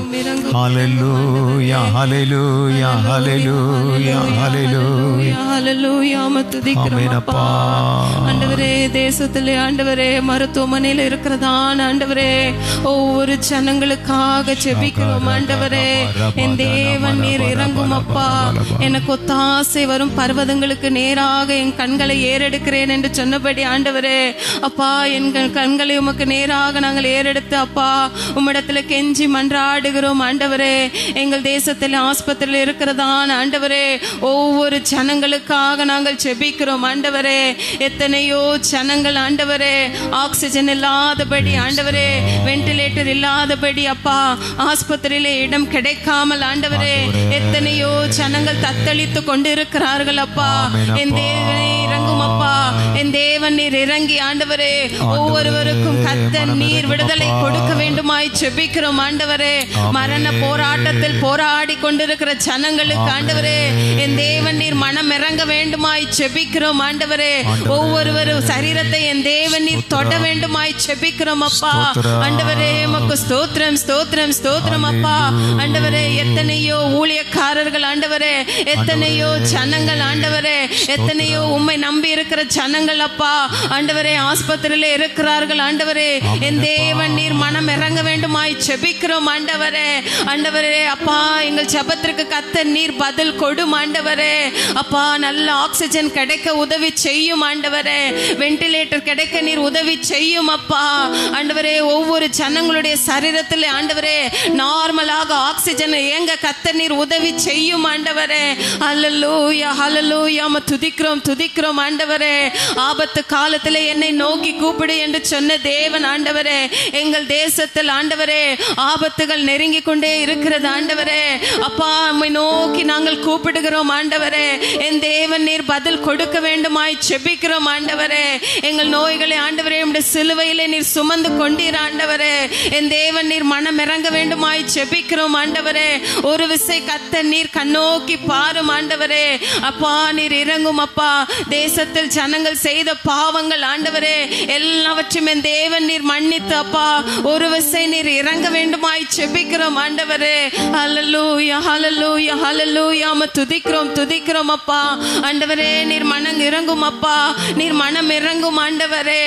ஹalleluya ஹalleluya ஹalleluya ஹalleluya ஹalleluya ம துதிக்கிறோம் ஆமெனப்பா ஆண்டவரே தேசத்திலே ஆண்டவரே மருத்துவமனையில இருக்கிறதான ஆண்டவரே ஒவ்வொரு ஜனங்களுக்காக செபிக்கிறோம் ஆண்டவரே என் தேவன் நீர் இறங்கும் அப்பா எனக்கு ஒத்தாசை வரும் பர்வதங்களுக்கு நேராக என் கண்களை ஏறெடுக்கிறேன் என்று சொன்னபடி ஆண்டவரே அப்பா எங்கள் கண்களை உமக்கு நேராக நாங்கள் ஏறெடுத்து அப்பா உம்மிடத்துல கெஞ்சி மன்றாடுகிறோம் ஆண்டவரே எங்கள் தேசத்தில் ஆஸ்பத்திரியில் இருக்கிறதான ஆண்டவரே ஒவ்வொரு ஜனங்களுக்காக நாங்கள் செபிக்கிறோம் ஆண்டவரே எத்தனையோ ஜனங்கள் ஆண்டவரே ஆக்சிஜன் இல்லாதபடி ஆண்டவரே வென்டிலேட்டர் இல்லாதபடி அப்பா ஆஸ்பத்திரியில இடம் கிடைக்காமல் ஆண்டவரே எத்தனையோ ஜனங்கள் தத்தளித்து கொண்டிருக்கிறார்கள் அப்பா என் தேவனே இறங்கும் அப்பா என் தேவன் நீர் இறங்கி ஆண்டவரே ஒவ்வொருவருக்கும் கத்த நீர் விடுதலை கொடுக்க வேண்டுமாய் செபிக்கிறோம் ஆண்டவரே மரண போராட்டத்தில் போராடி கொண்டிருக்கிற ஜனங்களுக்கு ஆண்டவரே என் தேவன் நீர் மனம் இறங்க வேண்டுமாய் செபிக்கிறோம் ஆண்டவரே ஒவ்வொருவரும் சரீரத்தை என் தேவன் நீர் தொட வேண்டுமாய் செபிக்கிறோம் அப்பா ஆண்டவரே உமக்கு ஸ்தோத்திரம் ஸ்தோத்திரம் ஸ்தோத்திரம் அப்பா ஆண்டவரே எத்தனையோ ஊழியக்காரர்கள் ஆண்டவரே எத்தனையோ ஜனங்கள் ஆண்டவரே எத்தனையோ உம்மை நம்பி இருக்கிற ஜனங்கள் அப்பா ஆண்டவரே ஆஸ்பத்திரியில இருக்கிறார்கள் ஆண்டவரே என் தேவன் நீர் மனம் இறங்க வேண்டுமாய் செபிக்கிறோம் ஆண்டவரே ஆண்டவரே அப்பா எங்கள் ஜெபத்திற்கு கத்த நீர் பதில் கொடும் ஆண்டவரே அப்பா நல்ல ஆக்சிஜன் கிடைக்க உதவி செய்யும் ஆண்டவரே வென்டிலேட்டர் கிடைக்க நீர் உதவி செய்யும் அப்பா ஆண்டவரே ஒவ்வொரு ஜனங்களுடைய சரீரத்தில் ஆண்டவரே நார்மலாக ஆக்சிஜன் இயங்க கத்த நீர் உதவி செய்யும் ஆண்டவரே ஹalleluya ஹalleluya ம துதிக்கிறோம் துதிக்கிறோம் ஆண்டவரே ஆபத்து காலத்தில் என்னை நோக்கி கூப்பிடு என்று சொன்ன தேவன் ஆண்டவரே எங்கள் தேசத்தில் ஆண்டவரே ஆபத்துகள் நெருங்கி கொண்டே இருக்கிறது ஆண்டவரே அப்பா உம்மை நோக்கி நாங்கள் கூப்பிடுகிறோம் ஆண்டவரே என் தேவன் நீர் பதில் கொடுக்க வேண்டுமாய் செபிக்கிறோம் ஆண்டவரே எங்கள் நோய்களை ஆண்டவரே உம்முடைய சிலுவையிலே நீர் சுமந்து கொண்டீர் ஆண்டவரே என் தேவன் நீர் மனம் இறங்க வேண்டுமாய் செபிக்கிறோம் ஆண்டவரே ஒரு விசை கத்த நீர் கண்ணோக்கி பாரும் ஆண்டவரே அப்பா நீர் இறங்கும் அப்பா தேசத்தில் ஜனங்கள் செய்த பாவங்கள் ஆண்டவரே எல்லாவற்றையும் என் தேவன் நீர் மன்னித்து அப்பா ஒரு விசை நீர் இறங்க வேண்டுமாய் செபிக்கிறோம் ஆண்டவரே ஹalleluya ஹalleluya ஹalleluya ம துதிக்கிறோம் துதிக்கிறோம் அப்பா ஆண்டவரே நீர் மனம் இறங்கும் அப்பா நீர் மனம் இறங்கும் ஆண்டவரே நீர்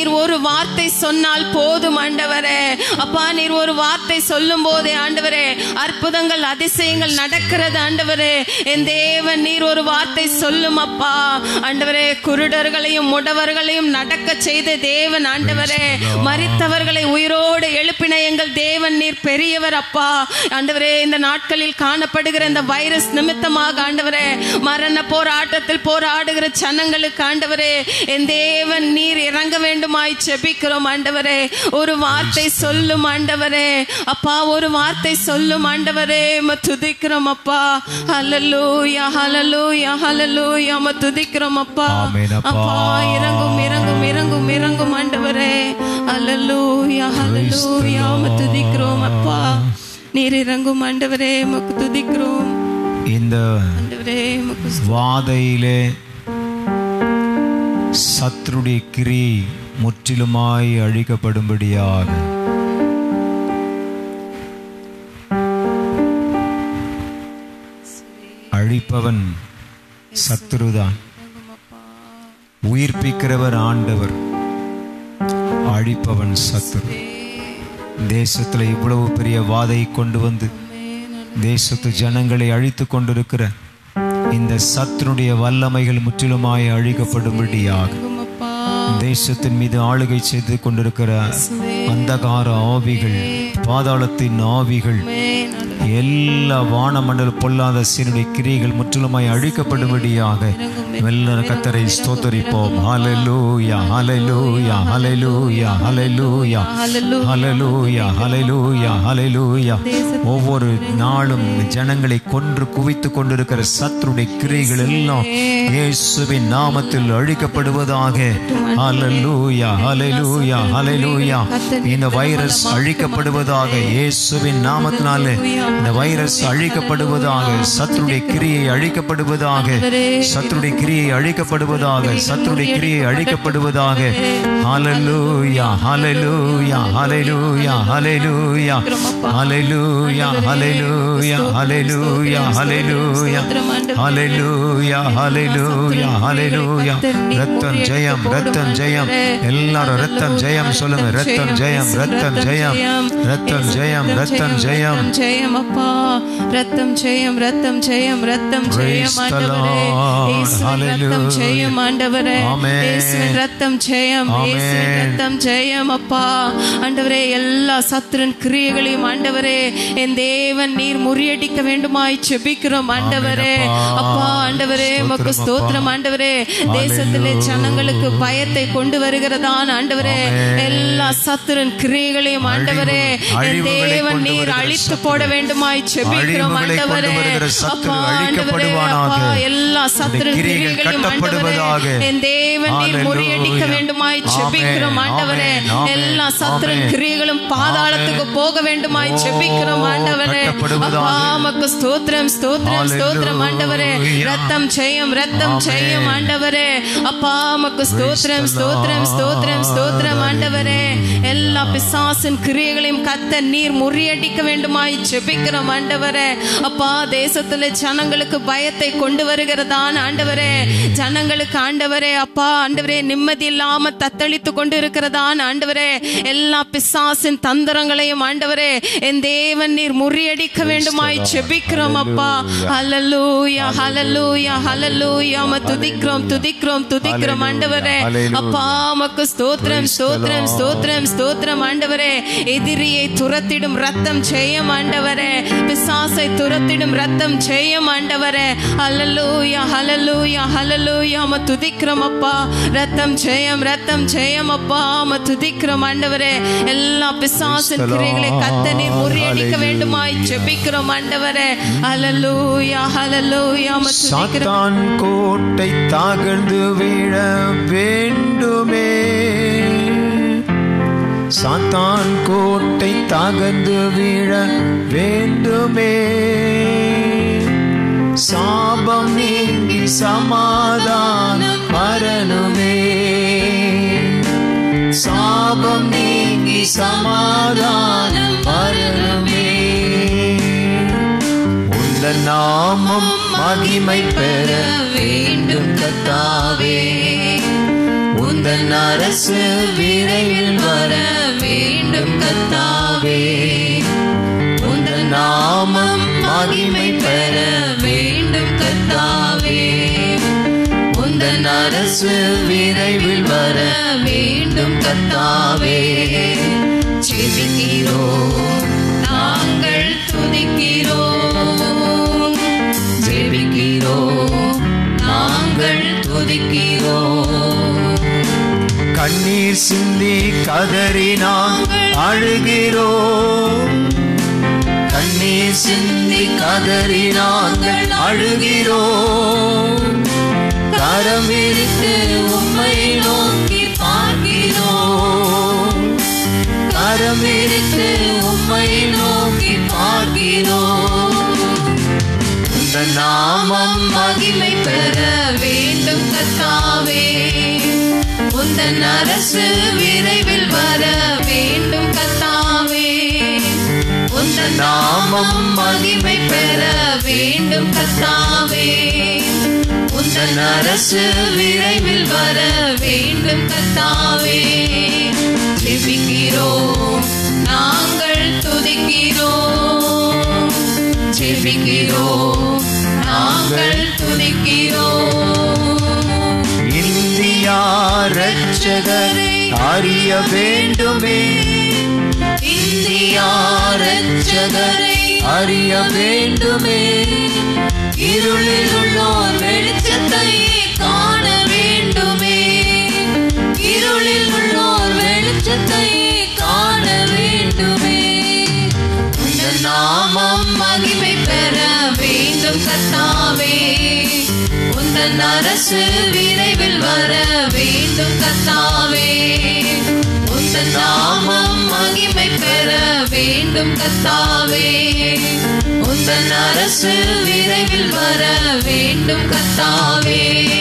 நீர் ஒரு வார்த்தை சொன்னால் போதும் ஆண்டவரே அப்பா நீர் ஒரு வார்த்தை சொல்லும் போதே ஆண்டவரே அற்புதங்கள் அதிசயங்கள் நடக்கிறது ஆண்டவரே என் தேவன் நீர் ஒரு வார்த்தை சொல்லும் அப்பா ஆண்டவரே குருடர்களையும் முடவர்களையும் நடக்க செய்த தேவன் ஆண்டவரே மரித்தவர்களை உயிரோடு எழுப்பின எங்கள் தேவன் நீர் பெரியவர் அப்பா ஆண்டவரே இந்த நாட்களில் காணப்படுகிற இந்த வைரஸ் நிமித்தமாக ஆண்டவரே மரண போராட்டத்தில் போராடுகிற சனங்களுக்கு ஆண்டவரே என் தேவன் நீர் இறங்க வேண்டுமாய் செபிக்கிறோம் ஆண்டவரே ஒரு வார்த்தை சொல்லும் ஆண்டவரே அப்பா ஒரு வார்த்தை சொல்லும் ஆண்டவரே ம துதிக்கிறோம் அப்பா ஹalleluya ஹalleluya ஹalleluya ம துதிக்கிறோம் அப்பா ஆமென் அப்பா. அப்பா இறங்கும் இறங்கும் இறங்கும் இறங்கும் ஆண்டவரே ஹalleluya ஹalleluya ம துதிக்கிறோம் அப்பா நீர் இறங்கும் ஆண்டவரே மக்கு துதிக்கிறோம் இந்த ஆண்டவரே மக்கு வாதையிலே சத்ருடைய கிரி முற்றிலுமாய் அழிக்கப்படும்படியாக அழிப்பவன் சத்ருதான் உயிர்ப்பிக்கிறவர் ஆண்டவர் அழிப்பவன் சத்ரு தேசத்துல இவ்வளவு பெரிய வாதை கொண்டு வந்து தேசத்து ஜனங்களை அழித்து கொண்டிருக்கிற இந்த சத்துனுடைய வல்லமைகள் முற்றிலுமாய் அழிக்கப்படும்படியாக அப்பா தேசத்தின் மீது ஆளுகை செய்து கொண்டிருக்கிற அந்தகார ஆவிகள் பாதாளத்தின் ஆவிகள் எல்லா வானமண்டல பொல்லாத சீனுடைய கிரியைகள் முற்றிலுமாய் அழிக்கப்படும்படியாக மெல்ல கத்தரை ஸ்தோத்தரிப்போம் ஹalleluya ஹalleluya ஹalleluya ஹalleluya ஹalleluya ஹalleluya ஹalleluya ஒவ்வொரு நாளும் ஜனங்களை கொன்று குவித்து கொண்டிருக்கிற சத்துருடைய கிரியைகள் எல்லாம் இயேசுவின் நாமத்தில் அழிக்கப்படுவதாக ஹalleluya ஹalleluya ஹalleluya இந்த வைரஸ் அழிக்கப்படுவதாக இயேசுவின் நாமத்தினாலே இந்த வைரஸ் அழிக்கப்படுவதாக சத்துருடைய கிரியை அழிக்கப்படுவதாக சத்துருடைய கிரியை அழிக்கப்படுவதாக சத்துருடைய கிரியை அழிக்கப்படுவதாக ஹalleluya ஹalleluya ஹalleluya ஹalleluya ஹalleluya ஹalleluya ஹalleluya ஹalleluya ஹalleluya ஹalleluya ஹalleluya ரத்தம் ஜெயம் ரத்தம் ஜெயம் எல்லாரும் ரத்தம் ஜெயம் சொல்லுங்க ரத்தம் ஜெயம் ரத்தம் ஜெயம் ரத்தம் ஜெயம் ரத்தம் ஜெயம் ஜெயம் அப்பா ரத்தம் ஜெயம் ரத்தம் ஜெயம் ரத்தம் ஜெயம் Praise the ஆண்டவரே Lord. இயேசுவின் ரத்தம் Hallelujah. ஜெயம் ஆண்டவரே Amen. இயேசுவின் ரத்தம் ஜெயம் இயேசுவின் Amen. ரத்தம் ஜெயம் அப்பா ஆண்டவரே எல்லா சத்துருன் கிரியைகளையும் ஆண்டவரே என் தேவன் நீர் முறியடிக்க வேண்டுமாய் செபிக்கிறோம் ஆண்டவரே அப்பா. அப்பா ஆண்டவரே மக்கு ஸ்தோத்திரம் ஸ்தோத்திரம் அப்பா. ஆண்டவரே தேசத்திலே Hallelujah. ஜனங்களுக்கு பயத்தை கொண்டு வருகிறதான் ஆண்டவரே Amen. எல்லா சத்துருன் கிரியைகளையும் ஆண்டவரே என் அழிவுகளை தேவன் கொண்டு நீர் வருகிற அழித்து சத்துரு. போட வேண்டுமாய் செபிக்கிறோம் அழிவுகளை கொண்டு ஆண்டவரே வருகிற சத்துரு அப்பா ஆண்டவரே அழிக்கப்படுவானாக. அப்பா எல்லா சத்துரு இந்த கிரியைகள் கிரியைகளையும் கட்டப்படுவதாக. ஆண்டவரே என் தேவன் நீர் Hallelujah. முறியடிக்க வேண்டுமாய் செபிக்கிறோம் Amen. ஆண்டவரே Amen. எல்லா சத்துரு Amen. கிரியைகளும் பாதாளத்துக்கு Amen. போக வேண்டுமாய் ஓ, செபிக்கிறோம் ஆண்டவரே கட்டப்படுவதாக. அப்பா மக்கு ஸ்தோத்திரம் ஸ்தோத்திரம் ஸ்தோத்திரம் ஆண்டவரே Hallelujah. ரத்தம் ஜெயம் ரத்தம் Amen. ஜெயம் ஆண்டவரே அப்பா மக்கு ஸ்தோத்திரம் Praise the ஸ்தோத்திரம் ஸ்தோத்திரம் Lord. ஸ்தோத்திரம் ஆண்டவரே எல்லா பிசாசின் கிரியைகளையும் கத்த நீர் முறியடிக்க வேண்டுமாய் ஜெபிக்கிறோம் ஆண்டவரே அப்பா தேசத்துல ஜனங்களுக்கு பயத்தை கொண்டு வருகிறதான் ஆண்டவரே ஜனங்களுக்கு ஆண்டவரே அப்பா ஆண்டவரே நிம்மதி இல்லாம தத்தளித்து கொண்டு இருக்கிறதான் ஆண்டவரே எல்லா பிசாசின் தந்திரங்களையும் ஆண்டவரே என் தேவன் நீர் முறியடிக்க வேண்டுமாய் ஜெபிக்கிறோம் அப்பா ஹalleluya ஹalleluya ஹalleluya ம துதிக்கிறோம் துதிக்கிறோம் துதிக்கிறோம் ஆண்டவரே Hallelujah. அப்பா மக்கு ஸ்தோத்திரம் ஸ்தோத்திரம் ஸ்தோத்திரம் ஸ்தோத்திரம் ஆண்டவரே எதிரியை துரத்திடும் ரத்தம் ஜெயம் ஆண்டவரே பிசாசை துரத்திடும் ரத்தம் ஜெயம் ஆண்டவரே ஹalleluya ஹalleluya ஹalleluya ம துதிக்கிறோம் அப்பா ரத்தம் ஜெயம் ரத்தம் ஜெயம் அப்பா ம துதிக்கிறோம் ஆண்டவரே எல்லா பிசாசின் கிரைகளை கத்த நீர் முறியடிக்க வேண்டுமாய் ஜெபிக்கிறோம் ஆண்டவரே ஹalleluya ஹalleluya ம துதிக்கிறோம் சாத்தான் கோட்டை தாகர்ந்து வீழ வேண்டுமே சாத்தான் கோட்டை தாகர்ந்து வீழ வேண்டுமே சாபம் நீங்கி சமாதானம் வரணுமே சாபம் நீங்கி சமாதானம் வரணுமே உந்த நாமம் மகிமை பெற வேண்டும் கத்தாவே உந்த உந்தன் அரசு விரைவில் வர வேண்டும் கத்தாவே உந்தன் நாமம் மகிமை பெற வேண்டும் கத்தாவே உந்தன் அரசு விரைவில் வர வேண்டும் கத்தாவே ஜெபிக்கிறோம் நாங்கள் துதிக்கிறோம் ஜெபிக்கிறோம் நாங்கள் துதிக்கிறோம் கண்ணீர் சிந்தி கதறி நாங்கள் அழுகிறோம் கண்ணீர் சிந்தி கதறி நாங்கள் அழுகிறோம் கரம் விரித்து உம்மை நோக்கி பார்க்கிறோம் கரம் விரித்து உம்மை நோக்கி பார்க்கிறோம் இந்த நாமம் மகிமை பெற வேண்டும் கத்தாவே உந்தன் அரசு விரைவில் வர வேண்டும் கத்தாவே உந்தன் நாமம் மகிமை பெற வேண்டும் கத்தாவே உந்தன் அரசு விரைவில் வர வேண்டும் கத்தாவே ஜெபிக்கிறோம் நாங்கள் துதிக்கிறோம் ஜெபிக்கிறோம் நாங்கள் துதிக்கிறோம் இந்தியா ரட்சகரை அறிய வேண்டுமே இந்தியா ரட்சகரை அறிய வேண்டுமே இருளில் உள்ளோர் வெளிச்சத்தை காண வேண்டுமே இருளில் உள்ளோர் வெளிச்சத்தை காண வேண்டுமே உந்தன் நாமம் மகிமை பெற வேண்டும் கத்தாவே உந்தன் அரசு விரைவில் வர வேண்டும் கத்தாவே உந்தன் நாமம் மகிமை பெற வேண்டும் கத்தாவே உந்தன் அரசு விரைவில் வர வேண்டும் கத்தாவே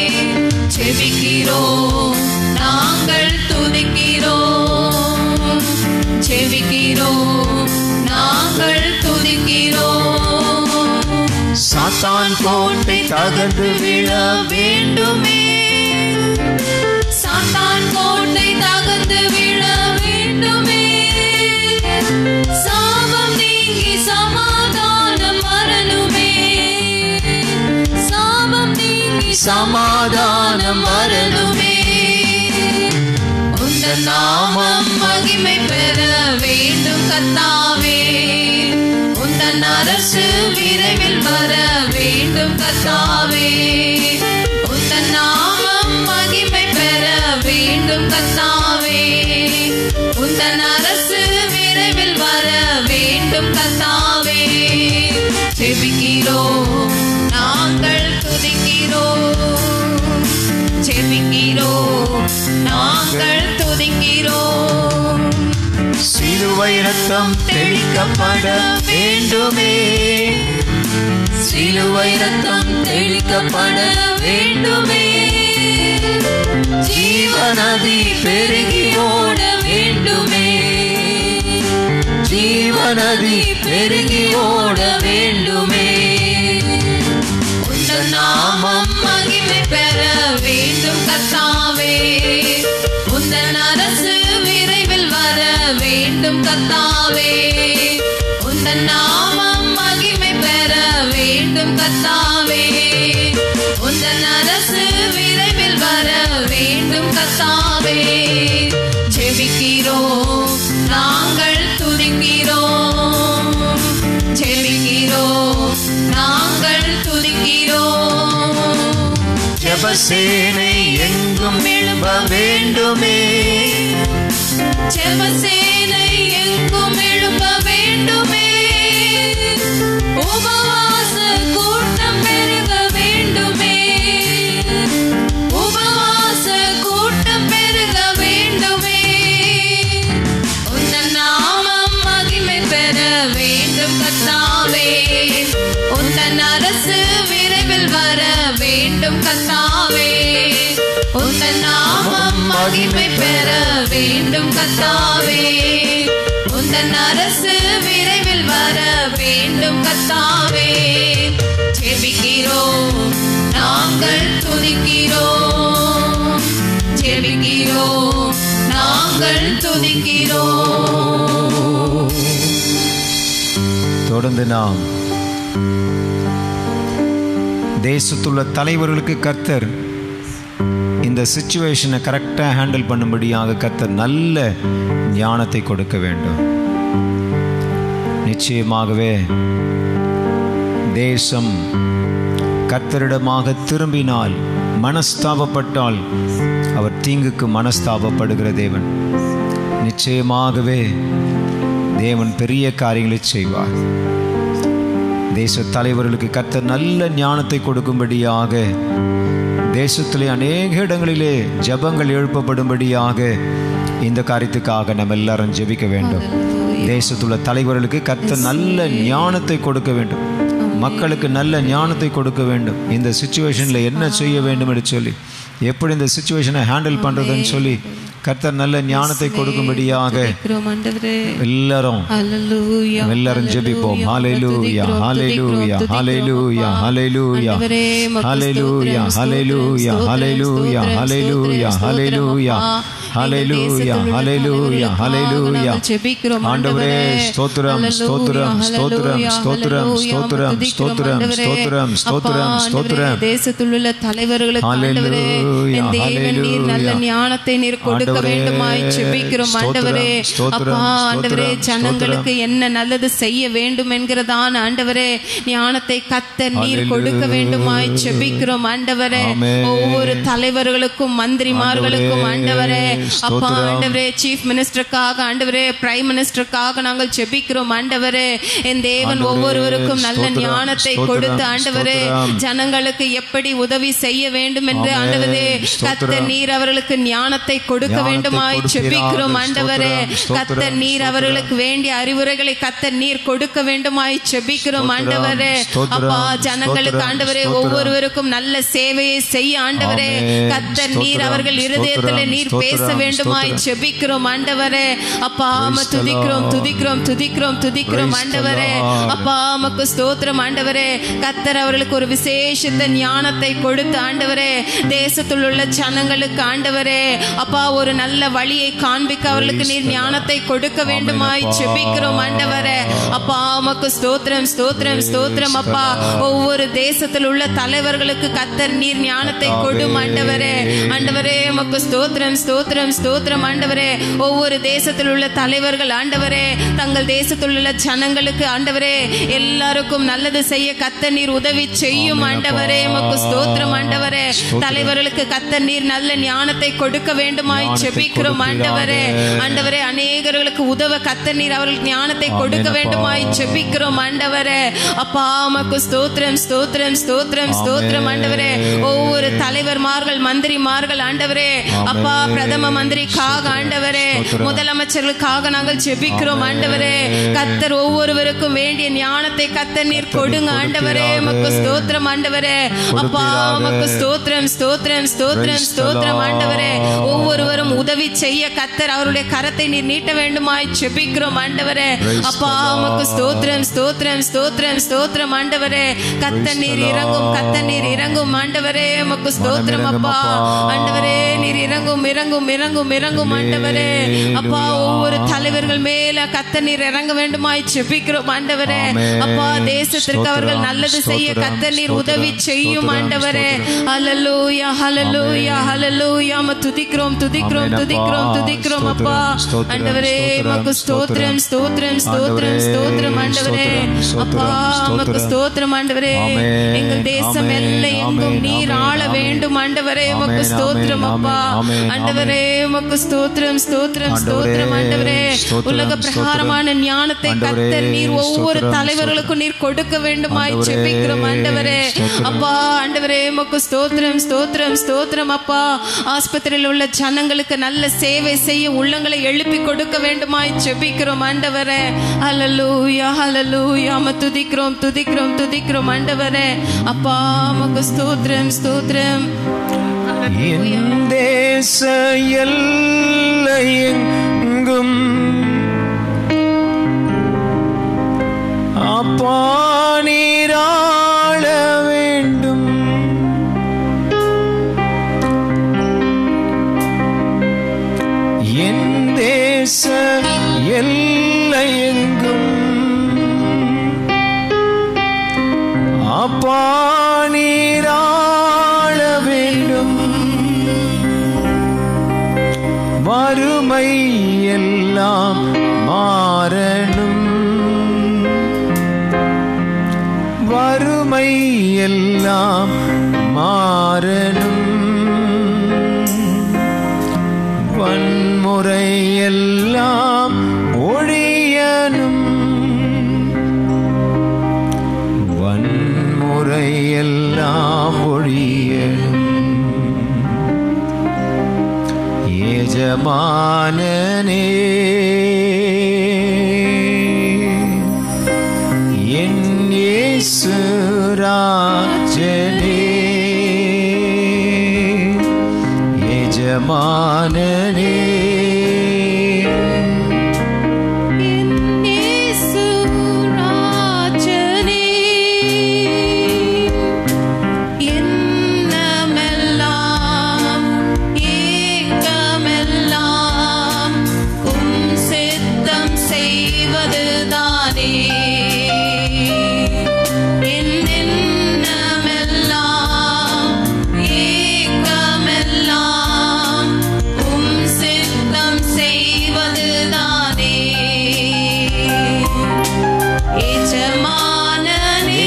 செவிக்கிறோம் நாங்கள் துதிக்கிறோம் செவிக்கிறோம் நாங்கள் துதிக்கிறோம் சாத்தான் கோட்டை தகர்ந்து விழ வேண்டுமே சாத்தான் கோட்டை தகர்ந்து விழ வேண்டுமே சாபம் நீங்கி சமாதானம் வரணுமே சாபம் நீங்கி சமாதானம் வரணுமே உந்த நாமம் மகிமை பெற வேண்டும் கத்தாவே உந்தன் அரசு விரைவில் வர வேண்டும் கத்தாவே உந்தன் நாமம் மகிமை பெற வேண்டும் கத்தாவே உந்தன் அரசு விரைவில் வர வேண்டும் கத்தாவே செபிக்கிறோம் நாங்கள் துதிக்கிறோம் செபிக்கிறோம் நாங்கள் துதிக்கிறோம் சிலுவை ரத்தம் தெளிக்கப்பட வேண்டுமே சிலுவை ரத்தம் தெளிக்கப்பட வேண்டுமே ஜீவநதி பெருகி ஓட வேண்டுமே ஜீவநதி பெருகி ஓட வேண்டுமே உந்தன் நாமம் மகிமை பெற வேண்டும் கத்தாவே உந்தன் அரசு விரைவில் வர வேண்டும் கத்தாவே உந்தன் நாமம் மகிமை பெற வேண்டும் கத்தாவே உந்தன் அரசு விரைவில் வர வேண்டும் கத்தாவே ஜெபிக்கிறோம் நாங்கள் துதிக்கிறோம் ஜெபிக்கிறோம் நாங்கள் துதிக்கிறோம் ஜபசேனை எங்கும் எழும்ப வேண்டுமே ஜெபசேனை எங்கும் எழுப்ப வேண்டுமே உபவாச கூட்டம் பெருக வேண்டுமே உபவாச கூட்டம் பெருக வேண்டுமே உந்தன் நாமம் மகிமை பெற வேண்டும் கத்தாவே உந்தன் அரசு விரைவில் வர வேண்டும் கத்தாவே உந்தன் நாமம் மகிமை பெற வேண்டும் கத்தாவே உந்தன் அரசு விரைவில் வர வேண்டும் கத்தாவே ஜெபிக்கிறோம் நாங்கள் துதிக்கிறோம் ஜெபிக்கிறோம் நாங்கள் துதிக்கிறோம் தொடர்ந்து நாம் தேசத்துள்ள தலைவர்களுக்கு கர்த்தர் இந்த சுச்சுவேஷனை கரெக்டாக ஹேண்டில் பண்ணும்படியாக கர்த்தர் நல்ல ஞானத்தை கொடுக்க வேண்டும் நிச்சயமாகவே தேசம் கர்த்தரிடமாக திரும்பினால் மனஸ்தாபப்பட்டால் அவர் தீங்குக்கு மனஸ்தாபப்படுகிற தேவன் நிச்சயமாகவே தேவன் பெரிய காரியங்களை செய்வார் தேச தலைவர்களுக்கு கர்த்தர் நல்ல ஞானத்தை கொடுக்கும்படியாக தேசத்திலே அநேக இடங்களிலே ஜெபங்கள் எழுப்பப்படும்படியாக இந்த காரியத்துக்காக நம்ம எல்லாரும் ஜெபிக்க வேண்டும் தேசத்துள்ள தலைவர்களுக்கு கர்த்தர் நல்ல ஞானத்தை கொடுக்க வேண்டும் மக்களுக்கு நல்ல ஞானத்தை கொடுக்க வேண்டும் இந்த சுச்சுவேஷன்ல என்ன செய்ய வேண்டும் என்று சொல்லி எப்படி இந்த சுச்சுவேஷனை ஹேண்டில் பண்றதுன்னு சொல்லி கர்த்தர் நல்ல ஞானத்தை கொடுக்கும்படியாக துதிக்கிறோம் ஆண்டவரே எல்லாரும் ஹalleluya எல்லாரும் ஜெபிப்போம் ஹalleluya ஹalleluya ஹalleluya ஹalleluya ஹalleluya ஹalleluya ஹalleluya ஹalleluya ஹalleluya ஹalleluya ஹalleluya ஹalleluya ஆண்டவரே ஸ்தோத்திரம் ஸ்தோத்திரம் ஸ்தோத்திரம் ஸ்தோத்திரம் ஸ்தோத்திரம் ஸ்தோத்திரம் ஸ்தோத்திரம் ஸ்தோத்திரம் ஸ்தோத்திரம் தேசத்திலுள்ள தலைவர்களுக்கு ஆண்டவரே Hallelujah, என் தேவன் நீர் நல்ல hallelujah. ஞானத்தை நீர் கொடுக்க ஆண்டவரே, வேண்டுமாய் ஜெபிக்கிறோம் ஸ்தோத்திரம், ஆண்டவரே ஸ்தோத்திரம், அப்பா ஆண்டவரே ஸ்தோத்திரம், ஜனங்களுக்கு என்ன நல்லது செய்ய வேண்டும் என்கிறதான ஆண்டவரே ஞானத்தை கத்த நீர் கொடுக்க வேண்டுமாய் ஜெபிக்கிறோம் ஆண்டவரே ஆமென். ஒவ்வொரு தலைவர்களுக்கும் மந்திரிமார்களுக்கும் ஆண்டவரே ஆண்டவரே, அப்பா ஸ்தோத்திரம். ஆண்டவரே சீஃப் மினிஸ்டருக்காக ஆண்டவரே பிரைம் மினிஸ்டருக்காக நாங்கள் ஜெபிக்கிறோம் ஆண்டவரே என் தேவன் ஆண்டவரே, ஒவ்வொருவருக்கும் நல்ல ஸ்தோத்திரம், ஞானத்தை ஸ்தோத்திரம், கொடுத்து ஆண்டவரே ஸ்தோத்திரம். ஜனங்களுக்கு எப்படி உதவி செய்ய வேண்டும் என்று ஆமென். ஆண்டவரே ஸ்தோத்திரம். கத்த நீர் அவர்களுக்கு ஞானத்தை கொடுக்க ஞானத்தை வேண்டுமாய் கொடுப்பீராக. செபிக்கிறோம் ஆண்டவரே ஸ்தோத்திரம், கத்த ஸ்தோத்திரம், நீர் ஸ்தோத்திரம். அவர்களுக்கு வேண்டிய அறிவுரைகளை கத்த நீர் கொடுக்க வேண்டுமாய் செபிக்கிறோம் ஸ்தோத்திரம், ஆண்டவரே ஸ்தோத்திரம், அப்பா ஜனங்களுக்கு ஸ்தோத்திரம், ஆண்டவரே ஸ்தோத்திரம். ஒவ்வொருவருக்கும் நல்ல சேவையை செய்ய ஆண்டவரே ஆமென். கத்த நீர் ஸ்தோத்திரம், அவர்கள் இருதயத்தில் ஸ்தோத்திரம், நீர் பேச ஸ்தோத்திரம், வேண்டுமாய் ஸ்தோத்திரம். செபிக்கிறோம் ஆண்டவரே அப்பா ஆம Praise the துதிக்கிறோம் Lord. துதிக்கிறோம் துதிக்கிறோம் துதிக்கிறோம் Praise the ஆண்டவரே Lord. அப்பா உமக்கு ஸ்தோத்திரம் ஆண்டவரே கத்தர் அவர்களுக்கு ஒரு விசேஷத்த ஞானத்தை கொடுத்து ஆண்டவரே தேசத்தில் உள்ள ஜனங்களுக்கு ஆண்டவரே அப்பா ஒரு நல்ல வழியை காண்பிக்க அவர்களுக்கு நீர் ஞானத்தை கொடுக்க வேண்டுமாய் அப்பா. செபிக்கிறோம் ஆண்டவரே அப்பா உமக்கு ஸ்தோத்திரம் ஸ்தோத்திரம் ஸ்தோத்திரம் அப்பா ஒவ்வொரு தேசத்தில் உள்ள தலைவர்களுக்கு கத்தர் நீர் ஞானத்தை கொடும் ஆண்டவரே ஆண்டவரே உமக்கு ஸ்தோத்திரம் ஸ்தோத்திரம் ஸ்தோத்திரம் ஆண்டவரே ஒவ்வொரு தேசத்தில் உள்ள தலைவர்கள் ஆண்டவரே தங்கள் தேசத்தில் உள்ள ஜனங்களுக்கு ஆண்டவரே எல்லாருக்கும் நல்லது செய்ய கத்த நீர் உதவி செய்யும் ஆண்டவரே உமக்கு ஸ்தோத்திரம் ஆண்டவரே தலைவர்களுக்கு கத்த நீர் நல்ல ஞானத்தை கொடுக்க வேண்டுமாய் ஞானத்தை செபிக்கிறோம் ஆண்டவரே கொடுப்பீராக. ஆண்டவரே அநேகர்களுக்கு உதவ கத்த நீர் அவர்களுக்கு ஞானத்தை கொடுக்க ஆமென் அப்பா. வேண்டுமாய் செபிக்கிறோம் ஆண்டவரே அப்பா உமக்கு ஸ்தோத்திரம் ஸ்தோத்திரம் ஸ்தோத்திரம் ஸ்தோத்திரம் ஆண்டவரே ஒவ்வொரு தலைவர்மார்கள் மந்திரிமார்கள் ஆண்டவரே அப்பா பிரதம மந்திரிக்காக ஆண்டவரே ஸ்தோத்திரம். முதலமைச்சர்களுக்காக நாங்கள் ஜெபிக்கிறோம் ஆண்டவரே கத்தர் ஒவ்வொருவருக்கும் வேண்டிய ஞானத்தை கத்தர் நீர் கொடுங்க ஆண்டவரே உமக்கு ஸ்தோத்திரம் ஆண்டவரே அப்பா கொடுப்பீராக. உமக்கு ஸ்தோத்திரம் ஸ்தோத்திரம் ஸ்தோத்திரம் Praise the ஸ்தோத்திரம் ஆண்டவரே Lord. ஒவ்வொருவரும் உதவி செய்ய கத்தர் அவருடைய கரத்தை நீர் நீட்ட வேண்டுமாய் ஜெபிக்கிறோம் ஆண்டவரே Praise the அப்பா Lord. உமக்கு ஸ்தோத்திரம் ஸ்தோத்திரம் ஸ்தோத்திரம் ஸ்தோத்திரம் ஆண்டவரே கத்த Praise நீர் the இறங்கும் Lord. கத்த நீர் இறங்கும் ஆண்டவரே உமக்கு ஸ்தோத்திரம் மனம் அப்பா இறங்கும் அப்பா. ஆண்டவரே நீர் இறங்கும் இறங்கும் இறங்கும் இறங்கும் ஆண்டவரே அப்பா Hallelujah. ஒவ்வொரு தலைவர்கள் மேல கத்த நீர் இறங்க வேண்டுமாய் ஜெபிக்கிறோம் ஆண்டவரே ஆமென். அப்பா தேசத்திற்கு அவர்கள் ஸ்தோத்திரம், நல்லது செய்ய ஸ்தோத்திரம், கத்த நீர் ஸ்தோத்திரம், உதவி செய்யும் ஸ்தோத்திரம், ஆண்டவரே ஸ்தோத்திரம். ஹalleluya ஹalleluya ஆமென். ஹalleluya ம துதிக்கிறோம் துதிக்கிறோம் ஆமென் அப்பா. துதிக்கிறோம் துதிக்கிறோம் அப்பா ஸ்தோத்திரம், ஸ்தோத்திரம், ஆண்டவரே ஸ்தோத்திரம், மக்கு ஸ்தோத்திரம் ஸ்தோத்திரம் ஸ்தோத்திரம் ஆண்டவரே, ஸ்தோத்திரம் ஆண்டவரே ஸ்தோத்திரம், அப்பா ஸ்தோத்திரம், மக்கு ஸ்தோத்திரம் ஆண்டவரே ஆமென், எங்கள் தேசம் ஆமென், எல்லாம் எங்கும் ஆமென், நீர் ஆமென், ஆள ஆமென். வேண்டும் ஆண்டவரே மக்கு ஆமென், ஸ்தோத்திரம் ஆமென், அப்பா ஆமென், ஆமென், ஆண்டவரே மக்கு ஸ்தோத்திரம் ஸ்தோத்திரம் ஆண்டவரே, ஸ்தோத்திரம் ஆண்டவரே ஸ்தோத்திரம், உலக ஸ்தோத்திரம். பிரகாரமான ஞானத்தை ஆண்டவரே, கத்தர் நீர் ஒவ்வொரு ஸ்தோத்திரம், தலைவர்களுக்கும் நீர் கொடுக்க வேண்டுமாய் ஆண்டவரே, ஜெபிக்கிறோம் ஆண்டவரே ஸ்தோத்திரம். அப்பா ஆண்டவரே உமக்கு ஸ்தோத்திரம் ஸ்தோத்திரம் ஸ்தோத்திரம் அப்பா ஆஸ்பத்திரியில் உள்ள ஜனங்களுக்கு நல்ல சேவை செய்ய உள்ளங்களை எழுப்பி கொடுக்க வேண்டுமாய் ஜெபிக்கிறோம் ஆண்டவரே ஹalleluya ஹalleluya ம துதிக்கிறோம் துதிக்கிறோம் துதிக்கிறோம் ஆண்டவரே அப்பா உமக்கு ஸ்தோத்திரம் ஸ்தோத்திரம் என் தேச எல்லையெங்கும் அப்பா நீராள வேண்டும் என் எல்லாம் மாறணும் வன்முறை எல்லாம் ஒழியனும் வன்முறை எல்லாம் ஒழியனும் எஜமானனே என் இயேசு ராஜனே எஜமானனே என் இயேசு ராஜனே, எண்ணமெல்லாம், ஏக்கமெல்லாம் உம் சித்தம் செய்வதுதானே. என் எண்ணமெல்லாம், ஏக்கமெல்லாம் உம் சித்தம் செய்வதுதானே. எஜமானனே,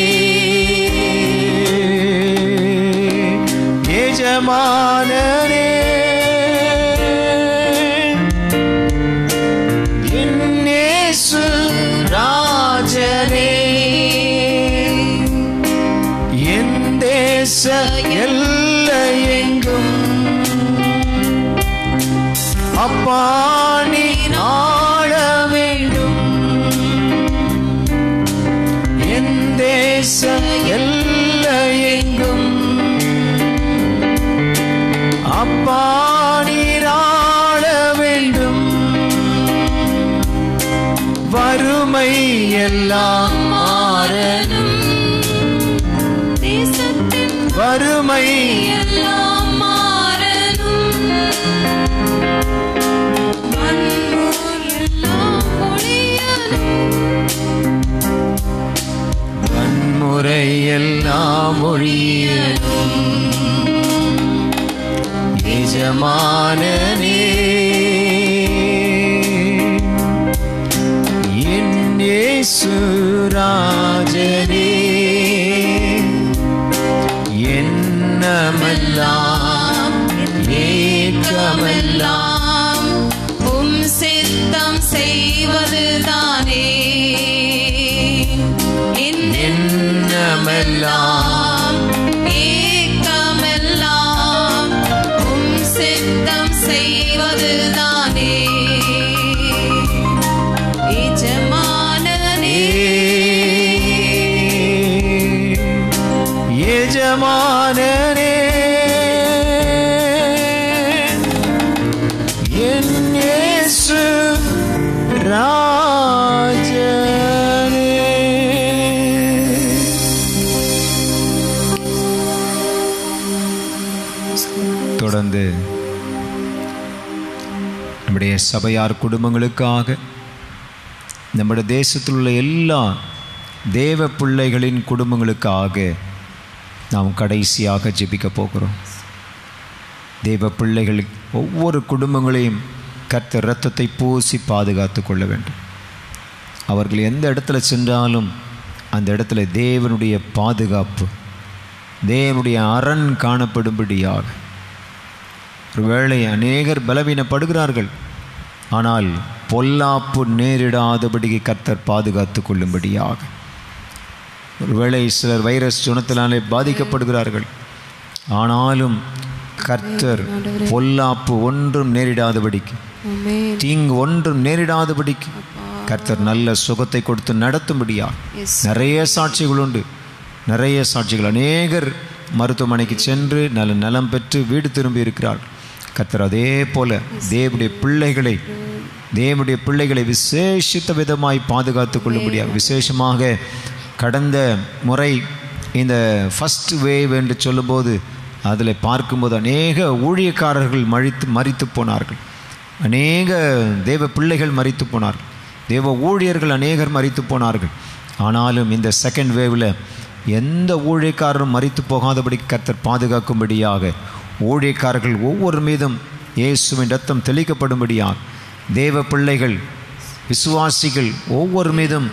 எஜமானனே என் இயேசு ராஜனே என் தேச எல்லையெங்கும் அப்பா நீ ஆள வேண்டும் என் தேச எல்லையெங்கும் அப்பா நீராள வேண்டும் வறுமை எல்லாம் மாறணும் தேசத்தின் வறுமை எல்லாம் மாறணும். வன்முறை எல்லாம் ஒழியணும். வன்முறை எல்லாம் ஒழியணும் எஜமானனே என் இயேசு ராஜனே என்னமெல்லாம் ஏக்கமெல்லாம் எல்லாம் உம் சித்தம் செய்வதுதானே என் என்னமெல்லாம் ஏக்கமெல்லாம் உம் சித்தம் செய்வதுதானே எஜமானனே எஜமானனே என் இயேசு ராஜனே தொடர்ந்து நம்முடைய சபையார் குடும்பங்களுக்காக நம்முடைய தேசத்தில் உள்ள எல்லா தேவ பிள்ளைகளின் குடும்பங்களுக்காக நாம் கடைசியாக ஜெபிக்க போகிறோம் தேவ பிள்ளைகள் ஒவ்வொரு குடும்பங்களையும் கர்த்தர் இரத்தத்தை பூசி பாதுகாத்து கொள்ள வேண்டும் அவர்கள் எந்த இடத்துல சென்றாலும் அந்த இடத்துல தேவனுடைய பாதுகாப்பு தேவனுடைய அரண் காணப்படும்படியாக ஒருவேளை அநேகர் பலவீனப்படுகிறார்கள் ஆனால் பொல்லாப்பு நேரிடாதபடிக்கு கர்த்தர் பாதுகாத்து கொள்ளும்படியாக ஒருவேளை சிலர் வைரஸ் சுனத்தினாலே பாதிக்கப்படுகிறார்கள் ஆனாலும் கர்த்தர் பொல்லாப்பு ஒன்றும் நேரிடாதபடிக்கு ஆமென் தீங்கு ஒன்றும் நேரிடாதபடிக்கு கர்த்தர் நல்ல சுகத்தை கொடுத்து நடத்தும்படியா நிறைய சாட்சிகள் உண்டு நிறைய சாட்சிகள் அநேகர் மருத்துவமனைக்கு சென்று நல்ல நலம் பெற்று வீடு திரும்பி இருக்கிறார்கள் கர்த்தர் அதே போல தேவனுடைய பிள்ளைகளை தேவனுடைய பிள்ளைகளை விசேஷித்த விதமாய் பாதுகாத்து கொள்ளும்படியாக விசேஷமாக கடந்த முறை இந்த ஃபஸ்ட் வேவ் என்று சொல்லும்போது அதில் பார்க்கும்போது அநேக ஊழியக்காரர்கள் மழித்து மறித்து போனார்கள் அநேக தேவ பிள்ளைகள் மறித்து போனார்கள் தேவ ஊழியர்கள் அநேகர் மறித்து போனார்கள் ஆனாலும் இந்த செகண்ட் வேவில் எந்த ஊழியக்காரரும் மறித்து போகாதபடி கர்த்தர் பாதுகாக்கும்படியாக ஊழியக்காரர்கள் ஒவ்வொரு மீதும் இயேசுவின் ரத்தம் தெளிக்கப்படும்படியாக தேவ பிள்ளைகள் விசுவாசிகள் ஒவ்வொரு மீதும்